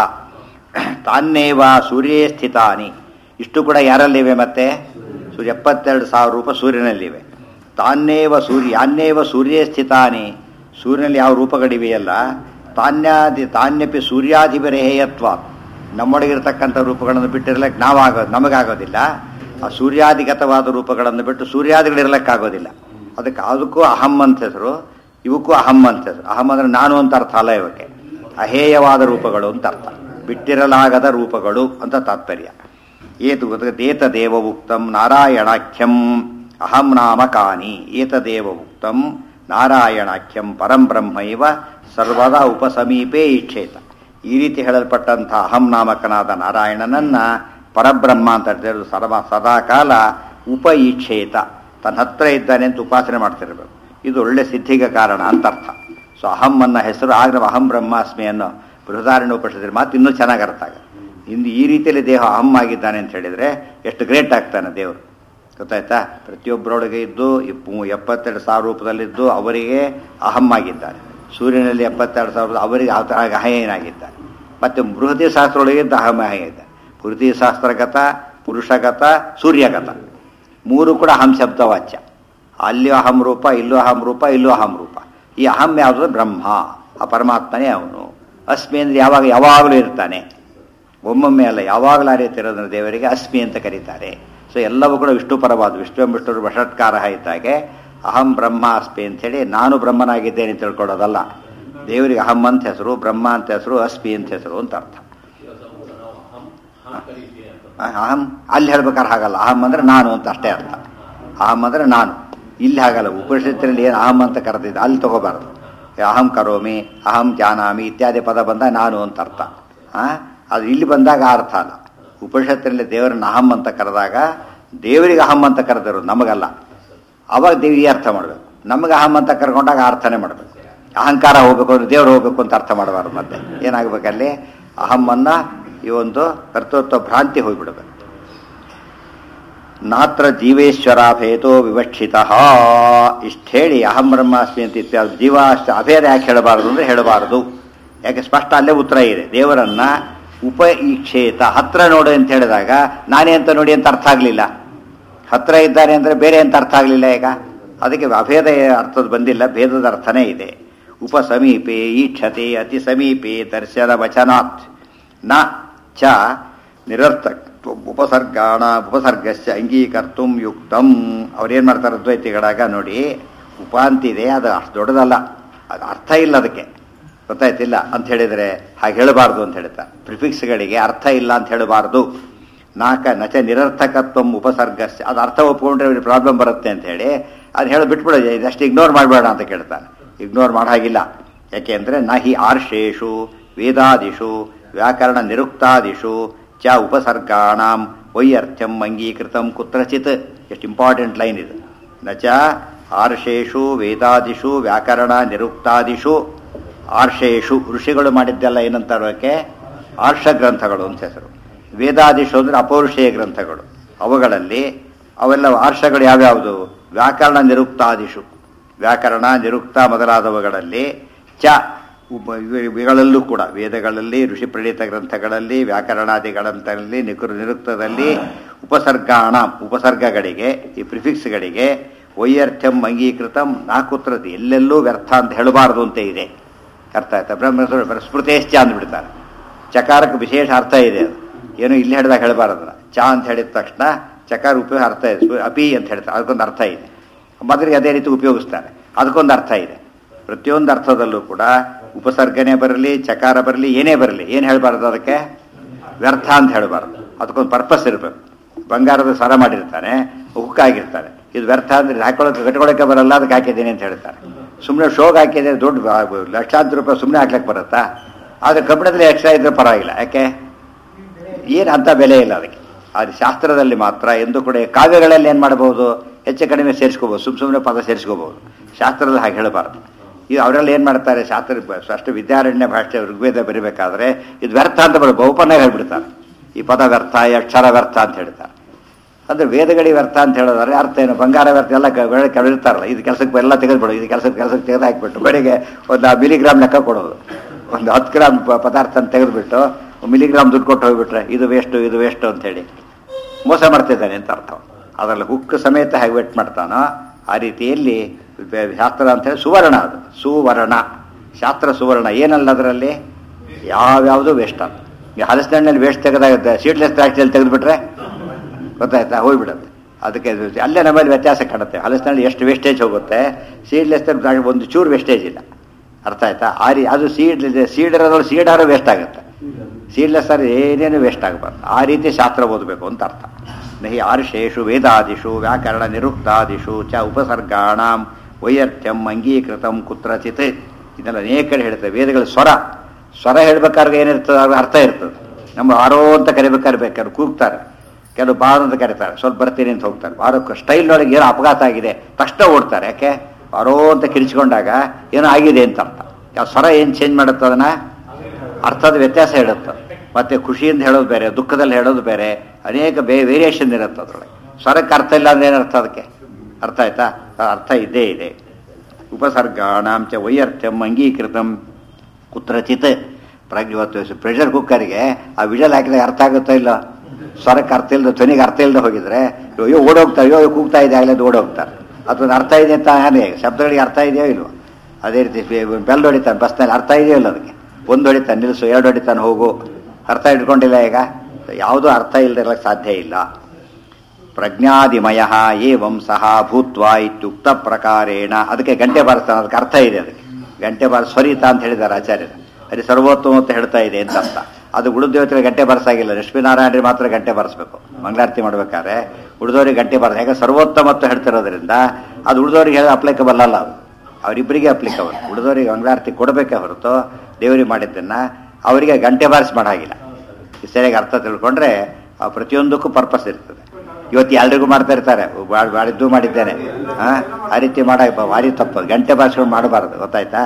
ತಾನ್ನೇವ ಸೂರ್ಯೇ ಸ್ಥಿತಾನಿ ಇಷ್ಟು ಕೂಡ ಯಾರಲ್ಲಿವೆ ಮತ್ತೆ ಸೂರ್ಯ ಎಪ್ಪತ್ತೆರಡು ಸಾವಿರ ರೂಪ ಸೂರ್ಯನಲ್ಲಿವೆ ತಾನ್ನೇವ ಸೂರ್ಯ ಯಾನ್ನೇವ ಸೂರ್ಯೇ ಸ್ಥಿತಾನಿ ಸೂರ್ಯನಲ್ಲಿ ಯಾವ ರೂಪಗಳಿವೆಯಲ್ಲ ತಾನ್ಯಾದಿ ತಾನ್ಯಪಿ ಸೂರ್ಯಾಧಿಪರೇಯತ್ವ ನಮ್ಮೊಳಗಿರ್ತಕ್ಕಂಥ ರೂಪಗಳನ್ನು ಬಿಟ್ಟಿರ್ಲಕ್ಕೆ ನಾವಾಗೋದು ನಮಗಾಗೋದಿಲ್ಲ ಆ ಸೂರ್ಯಾದಿಗತವಾದ ರೂಪಗಳನ್ನು ಬಿಟ್ಟು ಸೂರ್ಯಾದಿಗಳಿರ್ಲಕ್ಕಾಗೋದಿಲ್ಲ ಅದಕ್ಕೆ ಅದಕ್ಕೂ ಅಹಂ ಅಂತ ಹೆಸರು ಇವಕ್ಕೂ ಅಹಂ ಅಂತ ಹೆಸರು ಅಹಂ ಅಂದ್ರೆ ನಾನು ಅಂತ ಅರ್ಥ ಅಲ್ಲ ಇವಕ್ಕೆ ಅಹೇಯವಾದ ರೂಪಗಳು ಅಂತ ಅರ್ಥ ಬಿಟ್ಟಿರಲಾಗದ ರೂಪಗಳು ಅಂತ ತಾತ್ಪರ್ಯ ಏತು ಏತದೇವ ಉಕ್ತಂ ನಾರಾಯಣಾಖ್ಯಂ ಅಹಂ ನಾಮಕಾನಿ ಏತದೇವ ಉಕ್ತಂ ನಾರಾಯಣಾಖ್ಯಂ ಪರಂ ಬ್ರಹ್ಮೈವ ಸರ್ವದಾ ಉಪಸಮೀಪೇ ಇಚ್ಛೇತ ಈ ರೀತಿ ಹೇಳಲ್ಪಟ್ಟಂಥ ಅಹಂ ನಾಮಕನಾದ ನಾರಾಯಣನನ್ನ ಪರಬ್ರಹ್ಮ ಅಂತ ಹೇಳ್ತಿರೋದು ಸರ್ವ ಸದಾಕಾಲ ಉಪ ಈಕ್ಷೇತ ತನ್ನ ಹತ್ರ ಇದ್ದಾನೆ ಅಂತ ಉಪಾಸನೆ ಮಾಡ್ತಿರ್ಬೇಕು ಇದು ಒಳ್ಳೆ ಸಿದ್ಧಿಗೆ ಕಾರಣ ಅಂತ ಅರ್ಥ ಸೊ ಅಹಂ ಅನ್ನ ಹೆಸರು ಆಗ ನಾವು ಅಹಂ ಬ್ರಹ್ಮಾಸ್ಮಿ ಅನ್ನೋ ಬೃಹದಾರಣ್ಯ ಉಪನಿಷತ್ತಿನ ಮಾತು ಇನ್ನೂ ಚೆನ್ನಾಗಿ ಅರ್ಥ ಆಗುತ್ತೆ ಇಂದು ಈ ರೀತಿಯಲ್ಲಿ ದೇಹ ಅಹಂ ಆಗಿದ್ದಾನೆ ಅಂತ ಹೇಳಿದ್ರೆ ಎಷ್ಟು ಗ್ರೇಟ್ ಆಗ್ತಾನೆ ದೇವರು ಗೊತ್ತಾಯ್ತಾ ಪ್ರತಿಯೊಬ್ಬರೊಳಗೆ ಇದ್ದು ಇಪ್ಪು- ಎಪ್ಪತ್ತೆರಡು ಸಾವಿರ ರೂಪದಲ್ಲಿದ್ದು ಅವರಿಗೆ ಅಹಂ ಆಗಿದ್ದಾನೆ ಸೂರ್ಯನಲ್ಲಿ ಎಪ್ಪತ್ತೆರಡು ಸಾವಿರದ ಅವರಿಗೆ ಆ ಥರ ಅಹೇನಾಗಿದ್ದಾನೆ ಮತ್ತು ಬೃಹತಿ ಶಾಸ್ತ್ರದೊಳಗೆ ಇದ್ದ ಅಹಂ ಇದೆ ಬೃಹತಿ ಶಾಸ್ತ್ರಗತ ಪುರುಷಗತ ಸೂರ್ಯಗತ ಮೂರು ಕೂಡ ಅಹಂ ಶಬ್ದವಾಚ್ಯ ಅಲ್ಲಿ ಅಹಂ ರೂಪ ಇಲ್ಲೂ ಅಹಂ ರೂಪ ಇಲ್ಲೂ ಅಹಂ ರೂಪ ಈ ಅಹಂ ಯಾವುದು ಬ್ರಹ್ಮ ಆ ಪರಮಾತ್ಮನೇ ಅವನು ಅಸ್ಮಿ ಅಂದ್ರೆ ಯಾವಾಗ ಯಾವಾಗಲೂ ಇರ್ತಾನೆ ಒಮ್ಮೊಮ್ಮೆ ಅಲ್ಲ ಯಾವಾಗಲೂ ಆ ರೀತಿ ಇರೋದನ್ನ ದೇವರಿಗೆ ಅಸ್ಮಿ ಅಂತ ಕರೀತಾರೆ ಸೊ ಎಲ್ಲವೂ ಕೂಡ ವಿಷ್ಣು ಪರವಾದ ವಿಷ್ಣು ವಿಷ್ಣುರು ವಷಟ್ಕಾರ ಇದ್ದಾಗೆ ಅಹಂ ಬ್ರಹ್ಮ ಅಸ್ಮಿ ಅಂತೇಳಿ ನಾನು ಬ್ರಹ್ಮನಾಗಿದ್ದೇನೆ ಅಂತ ತಿಳ್ಕೊಳ್ಳೋದಲ್ಲ ದೇವರಿಗೆ ಅಹಂ ಅಂತ ಹೆಸರು ಬ್ರಹ್ಮ ಅಂತ ಹೆಸರು ಅಸ್ಮಿ ಅಂತ ಹೆಸರು ಅಂತ ಅರ್ಥ ಅಹಂ ಅಲ್ಲಿ ಹೇಳ್ಬೇಕಾದ್ರೆ ಹಾಗಲ್ಲ ಅಹಂ ಅಂದ್ರೆ ನಾನು ಅಂತ ಅಷ್ಟೇ ಅರ್ಥ ಅಹಂ ಅಂದ್ರೆ ನಾನು ಇಲ್ಲಿ ಹಾಗಲ್ಲ ಉಪನಿಷತ್ತಿನಲ್ಲಿ ಏನು ಅಹಂ ಅಂತ ಕರೆದಿದ್ದೆ ಅಲ್ಲಿ ತಗೋಬಾರ್ದು ಅಹಂ ಕರೋಮಿ ಅಹಂ ಜಾನಾಮಿ ಇತ್ಯಾದಿ ಪದ ಬಂದಾಗ ನಾನು ಅಂತ ಅರ್ಥ ಆ ಅದು ಇಲ್ಲಿ ಬಂದಾಗ ಆ ಅರ್ಥ ಅಲ್ಲ ಉಪನಿಷತ್ತಿನಲ್ಲಿ ದೇವರನ್ನ ಅಹಂ ಅಂತ ಕರೆದಾಗ ದೇವರಿಗೆ ಅಹಂ ಅಂತ ಕರೆದಿರೋದು ನಮಗಲ್ಲ ಅವಾಗ ದೇವಿ ಈ ಅರ್ಥ ಮಾಡಬೇಕು ನಮಗೆ ಅಹಂ ಅಂತ ಕರ್ಕೊಂಡಾಗ ಆ ಅರ್ಥನೇ ಮಾಡಬೇಕು ಅಹಂಕಾರ ಹೋಗ್ಬೇಕು ಅಂದ್ರೆ ದೇವರು ಹೋಗ್ಬೇಕು ಅಂತ ಅರ್ಥ ಮಾಡಬಾರ್ದು ಮತ್ತೆ ಏನಾಗಬೇಕಲ್ಲಿ ಅಹಮ್ಮನ್ನ ಈ ಒಂದು ಕರ್ತೃತ್ವ ಭ್ರಾಂತಿ ಹೋಗ್ಬಿಡ್ಬೇಕು ನಾತ್ರ ಜೀವೇಶ್ವರ ಭೇದೋ ವಿವಕ್ಷಿತ ಇಷ್ಟು ಹೇಳಿ ಅಹಂ ಬ್ರಹ್ಮಾಸ್ಮಿ ಅಂತ ಇತ್ಯಾದಿ ಜೀವ ಅಷ್ಟು ಅಭೇದ ಯಾಕೆ ಹೇಳಬಾರದು ಅಂದ್ರೆ ಹೇಳಬಾರದು ಯಾಕೆ ಸ್ಪಷ್ಟ ಅಲ್ಲೇ ಉತ್ತರ ಇದೆ ದೇವರನ್ನ ಉಪ ಈಕ್ಷೇತ ಹತ್ರ ನೋಡು ಅಂತ ಹೇಳಿದಾಗ ನಾನೇ ಅಂತ ನೋಡಿ ಅಂತ ಅರ್ಥ ಆಗಲಿಲ್ಲ ಹತ್ರ ಇದ್ದಾನೆ ಅಂದರೆ ಬೇರೆ ಅಂತ ಅರ್ಥ ಆಗಲಿಲ್ಲ ಈಗ ಅದಕ್ಕೆ ಅಭೇದ ಅರ್ಥದ ಬಂದಿಲ್ಲ ಭೇದದ ಅರ್ಥನೇ ಇದೆ ಉಪಸಮೀಪೆ ಈಕ್ಷತೆ ಅತಿ ಸಮೀಪೆ ದರ್ಶನ ವಚನಾತ್ ನ ಚ ನಿರರ್ಥಕ್ ಉಪಸರ್ಗಾಣ ಉಪಸರ್ಗಸ್ಯ ಅಂಗೀಕರ್ತು ಯುಕ್ತಂ ಅವ್ರೇನು ಮಾಡ್ತಾರೆ ಅದ್ವೈತಿಗಳಾಗ ನೋಡಿ ಉಪ ಅಂತಿದೆ ಅದು ಅಷ್ಟು ದೊಡ್ಡದಲ್ಲ ಅದು ಅರ್ಥ ಇಲ್ಲ ಅದಕ್ಕೆ ಗೊತ್ತಾಯ್ತಿಲ್ಲ ಅಂತ ಹೇಳಿದರೆ ಹಾಗೆ ಹೇಳಬಾರ್ದು ಅಂತ ಹೇಳ್ತಾರೆ ಪ್ರಿಫಿಕ್ಸ್ಗಳಿಗೆ ಅರ್ಥ ಇಲ್ಲ ಅಂತ ಹೇಳಬಾರ್ದು ನಾಕ ನಚ ನಿರರ್ಥಕತ್ವ ಉಪಸರ್ಗಸ್ಯ ಅದು ಅರ್ಥ ಒಪ್ಕೊಂಡ್ರೆ ಪ್ರಾಬ್ಲಮ್ ಬರುತ್ತೆ ಅಂತ ಹೇಳಿ ಅದು ಹೇಳಿ ಬಿಟ್ಬಿಡೋ ಇದಷ್ಟು ಇಗ್ನೋರ್ ಮಾಡಬೇಡ ಅಂತ ಕೇಳ್ತಾನೆ ಇಗ್ನೋರ್ ಮಾಡೋ ಹಾಗಿಲ್ಲ ಯಾಕೆ ಅಂದರೆ ನ ಹಿ ಆರ್ಷೇಷು ವೇದಾದಿಷು ವ್ಯಾಕರಣ ನಿರುಕ್ತಾದಿಷು ಚ ಉಪಸರ್ಗಾಣಾಂ ವೈಯರ್ಥ್ಯಂ ಅಂಗೀಕೃತಂ ಕುತ್ರಚಿತ್ ಎಷ್ಟು ಇಂಪಾರ್ಟೆಂಟ್ ಲೈನ್ ಇದು ನ ಚ ಆರ್ಷೇಷು ವೇದಾದಿಷು ವ್ಯಾಕರಣ ನಿರುಕ್ತಾದಿಷು ಆರ್ಷೇಷು ಋಷಿಗಳು ಮಾಡಿದ್ದೆಲ್ಲ ಏನಂತಾರೆ ಅದಕ್ಕೆ ಆರ್ಷ ಗ್ರಂಥಗಳು ಅಂತ ಹೆಸರು ವೇದಾದಿಷು ಅಂದರೆ ಅಪೌರುಷೇಯ ಗ್ರಂಥಗಳು ಅವುಗಳಲ್ಲಿ ಅವೆಲ್ಲ ಆರ್ಷಗಳು ಯಾವ್ಯಾವುದು ವ್ಯಾಕರಣ ನಿರುಕ್ತಾದಿಷು ವ್ಯಾಕರಣ ನಿರುಕ್ತ ಮೊದಲಾದವುಗಳಲ್ಲಿ ಚ ಉಪ- ಇವ- ಇವುಗಳಲ್ಲೂ ಕೂಡ ವೇದಗಳಲ್ಲಿ ಋಷಿ ಪ್ರಣೀತ ಗ್ರಂಥಗಳಲ್ಲಿ ವ್ಯಾಕರಣಾದಿ ಗ್ರಂಥಗಳಲ್ಲಿ ನಿಕೃ ನಿರುಕ್ತದಲ್ಲಿ ಉಪಸರ್ಗಾಣ ಉಪಸರ್ಗಗಳಿಗೆ ಈ ಪ್ರಿಫಿಕ್ಸ್ಗಳಿಗೆ ವೈಯರ್ಥ್ಯಂ ಅಂಗೀಕೃತಂ ನಾಕುತ್ರತಿ ಎಲ್ಲೆಲ್ಲೂ ವ್ಯರ್ಥ ಅಂತ ಹೇಳಬಾರದು ಅಂತ ಇದೆ ಅರ್ಥ ಆಯ್ತಾ ಬ್ರಹ್ಮ ಸ್ಮೃತೇಶ್ಚ ಅಂದ್ಬಿಡ್ತಾರೆ ಚಕಾರಕ್ಕೆ ವಿಶೇಷ ಅರ್ಥ ಇದೆ ಅದು ಏನು ಇಲ್ಲಿ ಹೇಳಿದಾಗ ಹೇಳಬಾರದಲ್ಲ ಚ ಅಂತ ಹೇಳಿದ ತಕ್ಷಣ ಚಕಾರ ಉಪಯೋಗ ಅರ್ಥ ಇದೆ ಸು- ಅಪಿ ಅಂತ ಹೇಳ್ತಾರೆ ಅದಕ್ಕೊಂದು ಅರ್ಥ ಇದೆ ಮೊದಲಿಗೆ ಅದೇ ರೀತಿ ಉಪಯೋಗಿಸ್ತಾರೆ ಅದಕ್ಕೊಂದು ಅರ್ಥ ಇದೆ ಪ್ರತಿಯೊಂದು ಅರ್ಥದಲ್ಲೂ ಕೂಡ ಉಪಸರ್ಗನೆ ಬರಲಿ ಚಕಾರ ಬರಲಿ ಏನೇ ಬರಲಿ ಏನು ಹೇಳಬಾರ್ದು ಅದಕ್ಕೆ ವ್ಯರ್ಥ ಅಂತ ಹೇಳಬಾರ್ದು ಅದಕ್ಕೊಂದು ಪರ್ಪಸ್ ಇರಬೇಕು ಬಂಗಾರದ ಸರ ಮಾಡಿರ್ತಾನೆ ಹುಕ್ಕಾಗಿರ್ತಾನೆ ಇದು ವ್ಯರ್ಥ ಅಂದ್ರೆ ಹಾಕೊಳ್ಳೋಕೆ ಕಟ್ಕೊಳ್ಳೋಕೆ ಬರಲ್ಲ ಅದಕ್ಕೆ ಹಾಕಿದ್ದೀನಿ ಅಂತ ಹೇಳ್ತಾರೆ ಸುಮ್ಮನೆ ಶೋಗ್ ಹಾಕಿದ್ರೆ ದೊಡ್ಡ ಬ- ಲಕ್ಷಾಂತರ ರೂಪಾಯಿ ಸುಮ್ಮನೆ ಹಾಕ್ಲಿಕ್ಕೆ ಬರುತ್ತಾ ಆದರೆ ಕಬ್ಬಿಣದಲ್ಲಿ ಎಕ್ಸ್ಟ್ರಾ ಇದ್ರೆ ಪರವಾಗಿಲ್ಲ ಯಾಕೆ ಏನು ಅಂತ ಬೆಲೆ ಇಲ್ಲ ಅದಕ್ಕೆ ಅದು ಶಾಸ್ತ್ರದಲ್ಲಿ ಮಾತ್ರ ಎಂದು ಕೂಡ ಕಾವ್ಯಗಳಲ್ಲಿ ಏನು ಮಾಡಬಹುದು ಹೆಚ್ಚು ಕಡಿಮೆ ಸೇರಿಸ್ಕೋಬಹುದು ಸುಮ್ ಸುಮ್ಮನೆ ಪದ ಸೇರಿಸ್ಕೋಬಹುದು ಶಾಸ್ತ್ರದಲ್ಲಿ ಹಾಗೆ ಹೇಳಬಾರ್ದು ಇದು ಅವರೆಲ್ಲ ಏನು ಮಾಡ್ತಾರೆ ಶಾಸ್ತ್ರ ಅಷ್ಟು ವಿದ್ಯಾರಣ್ಯ ಭಾಷೆ ಋಗ್ವೇದ ಬರೀಬೇಕಾದ್ರೆ ಇದು ವ್ಯರ್ಥ ಅಂತ ಬರೋ ಬಹುಪನ್ನ ಹೇಳ್ಬಿಡ್ತಾರೆ ಈ ಪದ ವ್ಯರ್ಥ ಈ ಅಕ್ಷರ ವ್ಯರ್ಥ ಅಂತ ಹೇಳ್ತಾರೆ ಅಂದ್ರೆ ವೇದಗಳಿ ವ್ಯರ್ಥ ಅಂತ ಹೇಳೋದಾದ್ರೆ ಅರ್ಥ ಏನು ಬಂಗಾರ ವ್ಯರ್ಥ ಎಲ್ಲ ಕೆಳಿರ್ತಾರಲ್ಲ ಇದು ಕೆಲಸಕ್ಕೆ ಎಲ್ಲ ತೆಗೆದ್ಬಿಡು ಇದು ಕೆಲಸಕ್ಕೆ ಕೆಲಸಕ್ಕೆ ತೆಗೆದು ಹಾಕ್ಬಿಟ್ಟು ಬೆಳಿಗ್ಗೆ ಒಂದು ಮಿಲಿಗ್ರಾಮ್ ಲೆಕ್ಕ ಕೊಡೋದು ಒಂದು ಹತ್ತು ಗ್ರಾಮ್ ಪ- ಪದಾರ್ಥ ತೆಗೆದುಬಿಟ್ಟು ಮಿಲಿಗ್ರಾಮ್ ದುಡ್ಡು ಕೊಟ್ಟು ಹೋಗ್ಬಿಟ್ರೆ ಇದು ವೇಸ್ಟು ಇದು ವೇಸ್ಟು ಅಂತೇಳಿ ಮೋಸ ಮಾಡ್ತಿದ್ದಾನೆ ಅಂತ ಅರ್ಥ ಅದರಲ್ಲಿ ಹುಕ್ಕು ಸಮೇತ ಹೇಗೆ ವೆಟ್ ಮಾಡ್ತಾನೋ ಆ ರೀತಿಯಲ್ಲಿ ಬೆ- ಶಾಸ್ತ್ರ ಅಂತ ಹೇಳಿ ಸುವರ್ಣ ಅದು ಸುವರ್ಣ ಶಾಸ್ತ್ರ ಸುವರ್ಣ ಏನಲ್ಲ ಅದರಲ್ಲಿ ಯಾವ್ಯಾವುದು ವೇಸ್ಟ್ ಅದು ಈ ಹಲಸಿನಣ್ಣಲ್ಲಿ ವೇಸ್ಟ್ ತೆಗೆದಾಗ ಸೀಡ್ಲೆಸ್ ದ್ರಾಕ್ಷಿಯಲ್ಲಿ ತೆಗೆದುಬಿಟ್ರೆ ಗೊತ್ತಾಯ್ತಾ ಹೋಗ್ಬಿಡುತ್ತೆ ಅದಕ್ಕೆ ಇದು ಅಲ್ಲೇ ನಮ್ಮಲ್ಲಿ ವ್ಯತ್ಯಾಸ ಕಾಣುತ್ತೆ ಹಲಸಿನಲ್ಲಿ ಎಷ್ಟು ವೇಸ್ಟೇಜ್ ಹೋಗುತ್ತೆ ಸೀಡ್ಲೆಸ್ ಒಂದು ಚೂರು ವೇಸ್ಟೇಜ್ ಇಲ್ಲ ಅರ್ಥ ಆಯ್ತಾ ಆ ರೀ ಅದು ಸೀಡ್ ಸೀಡ್ ಇರೋದ್ರಲ್ಲಿ ಸೀಡಾರು ವೇಸ್ಟ್ ಆಗುತ್ತೆ ಸೀಡ್ಲೆಸ್ ಸರ್ ಏನೇನು ವೇಸ್ಟ್ ಆಗಬಾರ್ದು ಆ ರೀತಿ ಶಾಸ್ತ್ರ ಓದಬೇಕು ಅಂತ ಅರ್ಥ ನಹಿ ಆರ್ಷೇಷು ವೇದಾದಿಷು ವ್ಯಾಕರಣ ನಿರುಕ್ತಾದಿಷು ಚ ಉಪಸರ್ಗಾಣಾಂ ವೈಯರ್ಥ್ಯಂ ಅಂಗೀಕೃತಂ ಕುತ್ರಚಿತ್ ಇದೆಲ್ಲ ಅನೇಕ ಕಡೆ ಹೇಳ್ತದೆ ವೇದಗಳ ಸ್ವರ ಸ್ವರ ಹೇಳ್ಬೇಕಾದ್ರೆ ಏನಿರ್ತದೆ ಅದ್ರ ಅರ್ಥ ಇರ್ತದೆ ನಮ್ಮ ಆರೋ ಅಂತ ಕರಿಬೇಕಾದ್ರೆ ಬೇಕಾದ್ರೆ ಕೂಗ್ತಾರೆ ಕೆಲವು ಬಾರು ಅಂತ ಕರೀತಾರೆ ಸ್ವಲ್ಪ ಬರ್ತೀನಿ ಅಂತ ಹೋಗ್ತಾರೆ ಬಾರೋ ಸ್ಟೈಲ್ನೊಳಗೆ ಏನೋ ಅಪಘಾತ ಆಗಿದೆ ತಕ್ಷಣ ಓಡ್ತಾರೆ ಯಾಕೆ ಬಾರೋ ಅಂತ ಕಿರಿಚಿಕೊಂಡಾಗ ಏನೋ ಆಗಿದೆ ಅಂತ ಅರ್ಥ ಆ ಸ್ವರ ಏನು ಚೇಂಜ್ ಮಾಡುತ್ತೆ ಅದನ್ನ ಅರ್ಥದ ವ್ಯತ್ಯಾಸ ಹೇಳುತ್ತೆ ಮತ್ತೆ ಖುಷಿಯಿಂದ ಹೇಳೋದು ಬೇರೆ ದುಃಖದಲ್ಲಿ ಹೇಳೋದು ಬೇರೆ ಅನೇಕ ಬೇ ವೇರಿಯೇಷನ್ ಇರುತ್ತೆ ಅದರೊಳಗೆ ಸ್ವರಕ್ಕೆ ಅರ್ಥ ಇಲ್ಲ ಅಂದ್ರೆ ಏನರ್ಥ ಅದಕ್ಕೆ ಅರ್ಥ ಆಯ್ತಾ ಆ ಅರ್ಥ ಇದ್ದೇ ಇದೆ ಉಪಸರ್ಗಾಣಾಂ ಚ ವೈಯರ್ಥ್ಯಂ ಅಂಗೀಕೃತಂ ಕುತ್ರಚಿತ್ ಪ್ರಜ್ಞೆ ಇವತ್ತು ಪ್ರೆಷರ್ ಕುಕ್ಕರಿಗೆ ಆ ವಿಜಲ್ ಹಾಕಿದಾಗ ಅರ್ಥ ಆಗುತ್ತೋ ಇಲ್ಲ ಸ್ವರಕ್ಕೆ ಅರ್ಥ ಇಲ್ಲದ ಧ್ವನಿಗೆ ಅರ್ಥ ಇಲ್ಲದೆ ಹೋಗಿದ್ರೆ ಅಯ್ಯೋ ಓಡೋಗ್ತಾರೆ ಅಯ್ಯೋ ಕೂಗ್ತಾ ಇದೆ ಆಗಲೇ ಓಡೋಗ್ತಾರೆ ಅದೊಂದು ಅರ್ಥ ಇದೆ ಅಂತ ಹಾಗೆ ಶಬ್ದಗಳಿಗೆ ಅರ್ಥ ಇದೆಯೋ ಇಲ್ವೋ ಅದೇ ರೀತಿ ಬೆಲ್ ಹೊಡಿತಾನೆ ಬಸ್ನಲ್ಲಿ ಅರ್ಥ ಇದೆಯೋ ಇಲ್ಲ ಅದಕ್ಕೆ ಒಂದು ಹೊಡಿತಾನೆ ನಿಲ್ಲಿಸು ಎರಡು ಹೊಡಿತಾನೆ ಹೋಗು ಅರ್ಥ ಇಟ್ಕೊಂಡಿಲ್ಲ ಈಗ ಯಾವುದೂ ಅರ್ಥ ಇಲ್ಲದಿರಲಿಕ್ಕೆ ಸಾಧ್ಯ ಇಲ್ಲ ಪ್ರಜ್ಞಾದಿಮಯ ಏವಂ ಸಹ ಭೂತ್ವ ಇತ್ಯುಕ್ತ ಪ್ರಕಾರೇಣ ಅದಕ್ಕೆ ಗಂಟೆ ಬಾರಿಸ್ತಾನೆ ಅದಕ್ಕೆ ಅರ್ಥ ಇದೆ ಅದಕ್ಕೆ ಗಂಟೆ ಬಾರ ಸ್ವರಿತ ಅಂತ ಹೇಳಿದ್ದಾರೆ ಆಚಾರ್ಯರು ಅಲ್ಲಿ ಸರ್ವೋತ್ತಮ ಅಂತ ಹೇಳ್ತಾ ಇದೆ ಅಂತ ಅರ್ಥ ಅದು ಉಳಿದ ದೇವತೆಗೆ ಗಂಟೆ ಬಾರಿಸಾಗಿಲ್ಲ ಲಕ್ಷ್ಮೀನಾರಾಯಣರಿಗೆ ಮಾತ್ರ ಗಂಟೆ ಬಾರಿಸ್ಬೇಕು ಮಂಗಳಾರತಿ ಮಾಡ್ಬೇಕಾದ್ರೆ ಉಳಿದವರಿಗೆ ಗಂಟೆ ಬಾರಿಸ ಯಾಕೆ ಸರ್ವೋತ್ತಮ ಅಂತ ಹೇಳ್ತಿರೋದ್ರಿಂದ ಅದು ಉಳಿದವರಿಗೆ ಹೇಳಿ ಅಪ್ಲಿಕಬಲ್ ಅಲ್ಲ ಅದು ಅವರಿಬ್ಬರಿಗೆ ಅಪ್ಲಿಕಬಲ್ ಉಳಿದವರಿಗೆ ಮಂಗಳಾರತಿ ಕೊಡಬೇಕೇ ಹೊರತು ದೇವರಿಗೆ ಮಾಡಿದ್ದನ್ನ ಅವರಿಗೆ ಗಂಟೆ ಬಾರಿಸಿ ಮಾಡಾಗಿಲ್ಲ ಈ ಸರಿಯಾಗಿ ಅರ್ಥ ತಿಳ್ಕೊಂಡ್ರೆ ಆ ಪ್ರತಿಯೊಂದಕ್ಕೂ ಪರ್ಪಸ್ ಇರ್ತದೆ ಇವತ್ತು ಎಲ್ರಿಗೂ ಮಾಡ್ತಾ ಇರ್ತಾರೆ ಬಾ- ಮಾಡಿದ್ದು ಮಾಡಿದ್ದೇನೆ ಆ ಆ ರೀತಿ ಮಾಡ ಭಾರಿ ತಪ್ಪು ಗಂಟೆ ಬಾರಿಸ್ಕೊಂಡು ಮಾಡಬಾರ್ದು ಗೊತ್ತಾಯ್ತಾ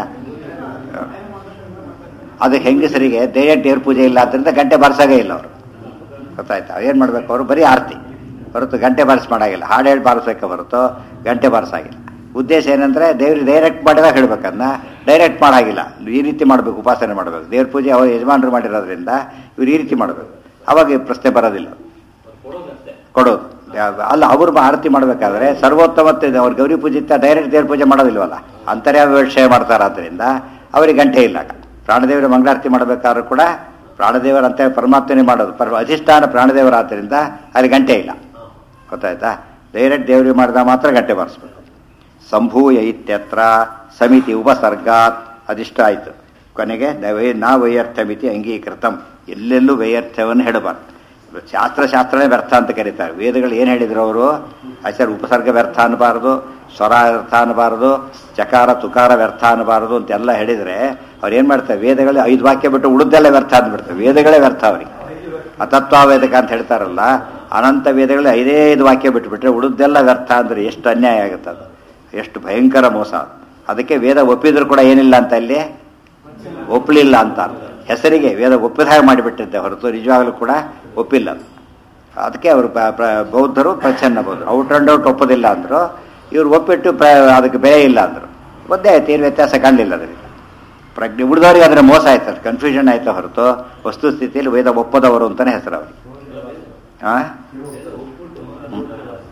ಅದಕ್ಕೆ ಹೆಂಗಸರಿಗೆ ಧೈರ್ಯ ಟೇರ್ ಪೂಜೆ ಇಲ್ಲ ಆದ್ದರಿಂದ ಗಂಟೆ ಬಾರಿಸಾಗೇ ಇಲ್ಲ ಅವರು ಗೊತ್ತಾಯ್ತಾ ಏನು ಮಾಡ್ಬೇಕು ಅವರು ಬರೀ ಆರತಿ ಹೊರತು ಗಂಟೆ ಬಾರಿಸಿ ಮಾಡಾಗಿಲ್ಲ ಹಾಡು ಹೇಳಿ ಬಾರಿಸೋಕೆ ಹೊರತು ಗಂಟೆ ಬಾರಿಸಾಗಿಲ್ಲ ಉದ್ದೇಶ ಏನಂದ್ರೆ ದೇವ್ರಿಗೆ ಡೈರೆಕ್ಟ್ ಮಾಡಿದಾಗ ಹೇಳ್ಬೇಕನ್ನ ಡೈರೆಕ್ಟ್ ಮಾಡಾಗಿಲ್ಲ ಈ ರೀತಿ ಮಾಡಬೇಕು ಉಪಾಸನೆ ಮಾಡಬೇಕು ದೇವ್ರ ಪೂಜೆ ಅವ್ರ ಯಜಮಾನರು ಮಾಡಿರೋದ್ರಿಂದ ಇವ್ರು ಈ ರೀತಿ ಮಾಡಬೇಕು ಅವಾಗ ಈ ಪ್ರಶ್ನೆ ಬರೋದಿಲ್ಲ ಕೊಡೋದು ಯಾವ- ಅಲ್ಲ ಅವರು ಆರತಿ ಮಾಡಬೇಕಾದ್ರೆ ಸರ್ವೋತ್ತಮತೆ ಅವ್ರ ಗೌರಿ ಪೂಜೆ ಡೈರೆಕ್ಟ್ ದೇವ್ರ ಪೂಜೆ ಮಾಡೋದಿಲ್ವಲ್ಲ ಅಂತರ್ಯ ವಿಷಯ ಮಾಡ್ತಾರಾದ್ರಿಂದ ಅವರಿಗೆ ಗಂಟೆ ಇಲ್ಲ ಪ್ರಾಣದೇವರ ಮಂಗಳಾರತಿ ಮಾಡಬೇಕಾದ್ರೂ ಕೂಡ ಪ್ರಾಣದೇವರಂತೆ ಪರಮಾತ್ಮನೇ ಮಾಡೋದು ಪರ ಅಧಿಷ್ಠಾನ ಪ್ರಾಣದೇವರಾದ್ದರಿಂದ ಅಲ್ಲಿ ಗಂಟೆ ಇಲ್ಲ ಗೊತ್ತಾಯ್ತಾ ಡೈರೆಕ್ಟ್ ದೇವರಿಗೆ ಮಾಡಿದ ಮಾತ್ರ ಗಂಟೆ ಬಾರಿಸ್ಬೇಕು ಸಂಭೂಯ ಇತ್ಯತ್ರ ಸಮಿತಿ ಉಪಸರ್ಗಾತ್ ಅದಿಷ್ಟ ಆಯಿತು ಕೊನೆಗೆ ನವೇ ನಾ ವೈಯರ್ಥಮಿತಿ ಅಂಗೀಕೃತಂ ಎಲ್ಲೆಲ್ಲೂ ವೈಯರ್ಥವನ್ನು ಹೇಳಬಾರ್ದು ಶಾಸ್ತ್ರ ಶಾಸ್ತ್ರನೇ ವ್ಯರ್ಥ ಅಂತ ಕರೀತಾರೆ ವೇದಗಳು ಏನು ಹೇಳಿದ್ರು ಅವರು ಆಚಾರ ಉಪಸರ್ಗ ವ್ಯರ್ಥ ಅನ್ನಬಾರದು ಸ್ವರ ವ್ಯರ್ಥ ಅನ್ನಬಾರದು ಚಕಾರ ತುಕಾರ ವ್ಯರ್ಥ ಅನ್ನಬಾರದು ಅಂತೆಲ್ಲ ಹೇಳಿದರೆ ಅವ್ರು ಏನು ಮಾಡ್ತಾರೆ ವೇದಗಳೇ ಐದು ವಾಕ್ಯ ಬಿಟ್ಟು ಉಳಿದೆಲ್ಲ ವ್ಯರ್ಥ ಅಂದ್ಬಿಡ್ತಾರೆ ವೇದಗಳೇ ವ್ಯರ್ಥ ಅವ್ರಿಗೆ ಅತತ್ವಾವೇದಕ ಅಂತ ಹೇಳ್ತಾರಲ್ಲ ಅನಂತ ವೇದಗಳಲ್ಲಿ ಐದೇ ಐದು ವಾಕ್ಯ ಬಿಟ್ಟುಬಿಟ್ರೆ ಉಳಿದೆಲ್ಲ ವ್ಯರ್ಥ ಅಂದರೆ ಎಷ್ಟು ಅನ್ಯಾಯ ಆಗುತ್ತೆ ಅದು ಎಷ್ಟು ಭಯಂಕರ ಮೋಸ ಅದು. ಅದಕ್ಕೆ ವೇದ ಒಪ್ಪಿದ್ರು ಕೂಡ ಏನಿಲ್ಲ ಅಂತ ಅಲ್ಲಿ ಒಪ್ಪಲಿಲ್ಲ ಅಂತ ಅರ್ಥ. ಹೆಸರಿಗೆ ವೇದ ಒಪ್ಪಿದ ಹಾಗೆ ಮಾಡಿಬಿಟ್ಟಿದ್ದೆ ಹೊರತು ನಿಜವಾಗಲೂ ಕೂಡ ಒಪ್ಪಿಲ್ಲ ಅದು. ಅದಕ್ಕೆ ಅವರು ಪ್ರ- ಪ್ರ- ಬೌದ್ಧರು ಪ್ರಚ್ಛನ್ನ ಬೌದ್ಧರು ಔಟ್ ಅಂಡ್ ಔಟ್ ಒಪ್ಪೋದಿಲ್ಲ ಅಂದರು ಇವ್ರು ಒಪ್ಪಿಟ್ಟು ಪ್ರ ಅದಕ್ಕೆ ಬೆಲೆ ಇಲ್ಲ ಅಂದರು ಒಂದೇ ಆಯ್ತು ಏನು ವ್ಯತ್ಯಾಸ ಕಾಣಲಿಲ್ಲ ಅದರಿಂದ ಪ್ರಜ್ಞೆ ಉಳಿದವರಿಗೆ ಅದರ ಮೋಸ ಆಯ್ತು ಕನ್ಫ್ಯೂಷನ್ ಆಯ್ತು ಹೊರತು ವಸ್ತುಸ್ಥಿತಿಯಲ್ಲಿ ವೇದ ಒಪ್ಪದವರು ಅಂತಲೇ ಹೆಸರು ಅವರಿಗೆ ಆ? ಹ್ಮ್.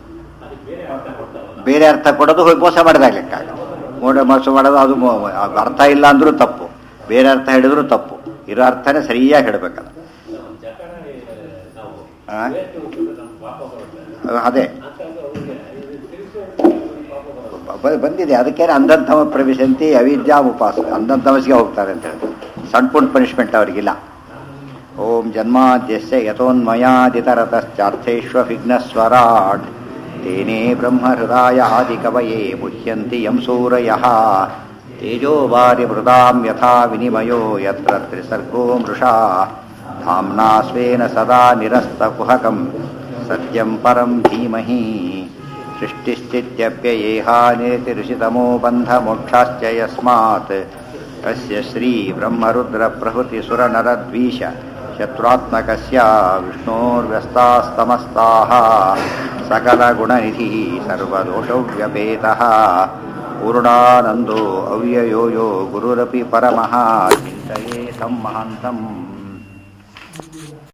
ಬೇರೆ ಅರ್ಥ ಕೊಡೋದು ಹೋಗಿ ಮೋಸ ಮಾಡಿದಾಗ ಲೆಕ್ಕ ಮೋಡ ಮೋಸ ಮಾಡೋದು ಅದು ಮೋ- ಅದು ಅರ್ಥ ಇಲ್ಲ ಅಂದ್ರೂ ತಪ್ಪು ಬೇರೆ ಅರ್ಥ ಹೇಳಿದ್ರು ತಪ್ಪು ಇರೋ ಅರ್ಥನೇ ಸರಿಯಾಗಿ ಹೇಳಬೇಕಲ್ಲ ಆ? ಅದೇ ಬ- ಬಂದಿದೆ ಅದಕ್ಕೆ ಅಂಧಂತಮ ಪ್ರವೇಶಂತಿ ಅವಿದ್ಯಾ ಉಪಾಸ ಅಂಧಂತಮಸಿಗೆ ಹೋಗ್ತಾರೆ ಅಂತ ಹೇಳಿ ಸಣ್ಣ ಪುಂಡ್ ಪನಿಷ್ಮೆಂಟ್ ಅವರಿಗಿಲ್ಲ ಓಂ ಜನ್ಮಾದ್ಯಸ್ಯ ಯಥೋನ್ಮಯಾದಿತರತಶ್ಚಾರ್ಥೇಷ್ವವಿಘ್ನಸ್ವರಾಟ್ ತೇನೇ ಬ್ರಹ್ಮಹೃದಾಯ ಆದಿಕವಯೇ ಮುಹ್ಯಂತಿ ಯಂ ಸೂರಯಃ ತೇಜೋವಾರಿ ಮೃದಾಂ ಯಥಾ ವಿನಿಮಯೋ ಯತ್ರ ತ್ರಿಸರ್ಗೋ ಮೃಷಾ ಧಾಮ್ನಾ ಸ್ವೇನ ಸದಾ ನಿರಸ್ತಕುಹಕಂ ಸತ್ಯಂ ಪರಂ ಧೀಮಹಿ ಸೃಷ್ಟಿಶ್ಚಿತ್ಯಪ್ಯಯೇಹಾನೇತಿಋಷಿತಮೋ ಬಂಧಮೋಕ್ಷಾಶ್ಚ ಯಸ್ಮಾತ್ ಅಸ್ಯ ಶ್ರೀ ಬ್ರಹ್ಮರುದ್ರಪ್ರಭೃತಿಸುರನರದ್ವೀಶ ಶತ್ರುತ್ಮಕಸ್ಯ ವಿಷ್ಣೋರ್ವ್ಯಸ್ತಾಸ್ತಮಸ್ತಾः सकलगुणनिधिः सर्वदोषव्यपेतः पूर्णानन्दो अव्ययो यो गुरुरपि परमः चिन्तये तं महान्तम्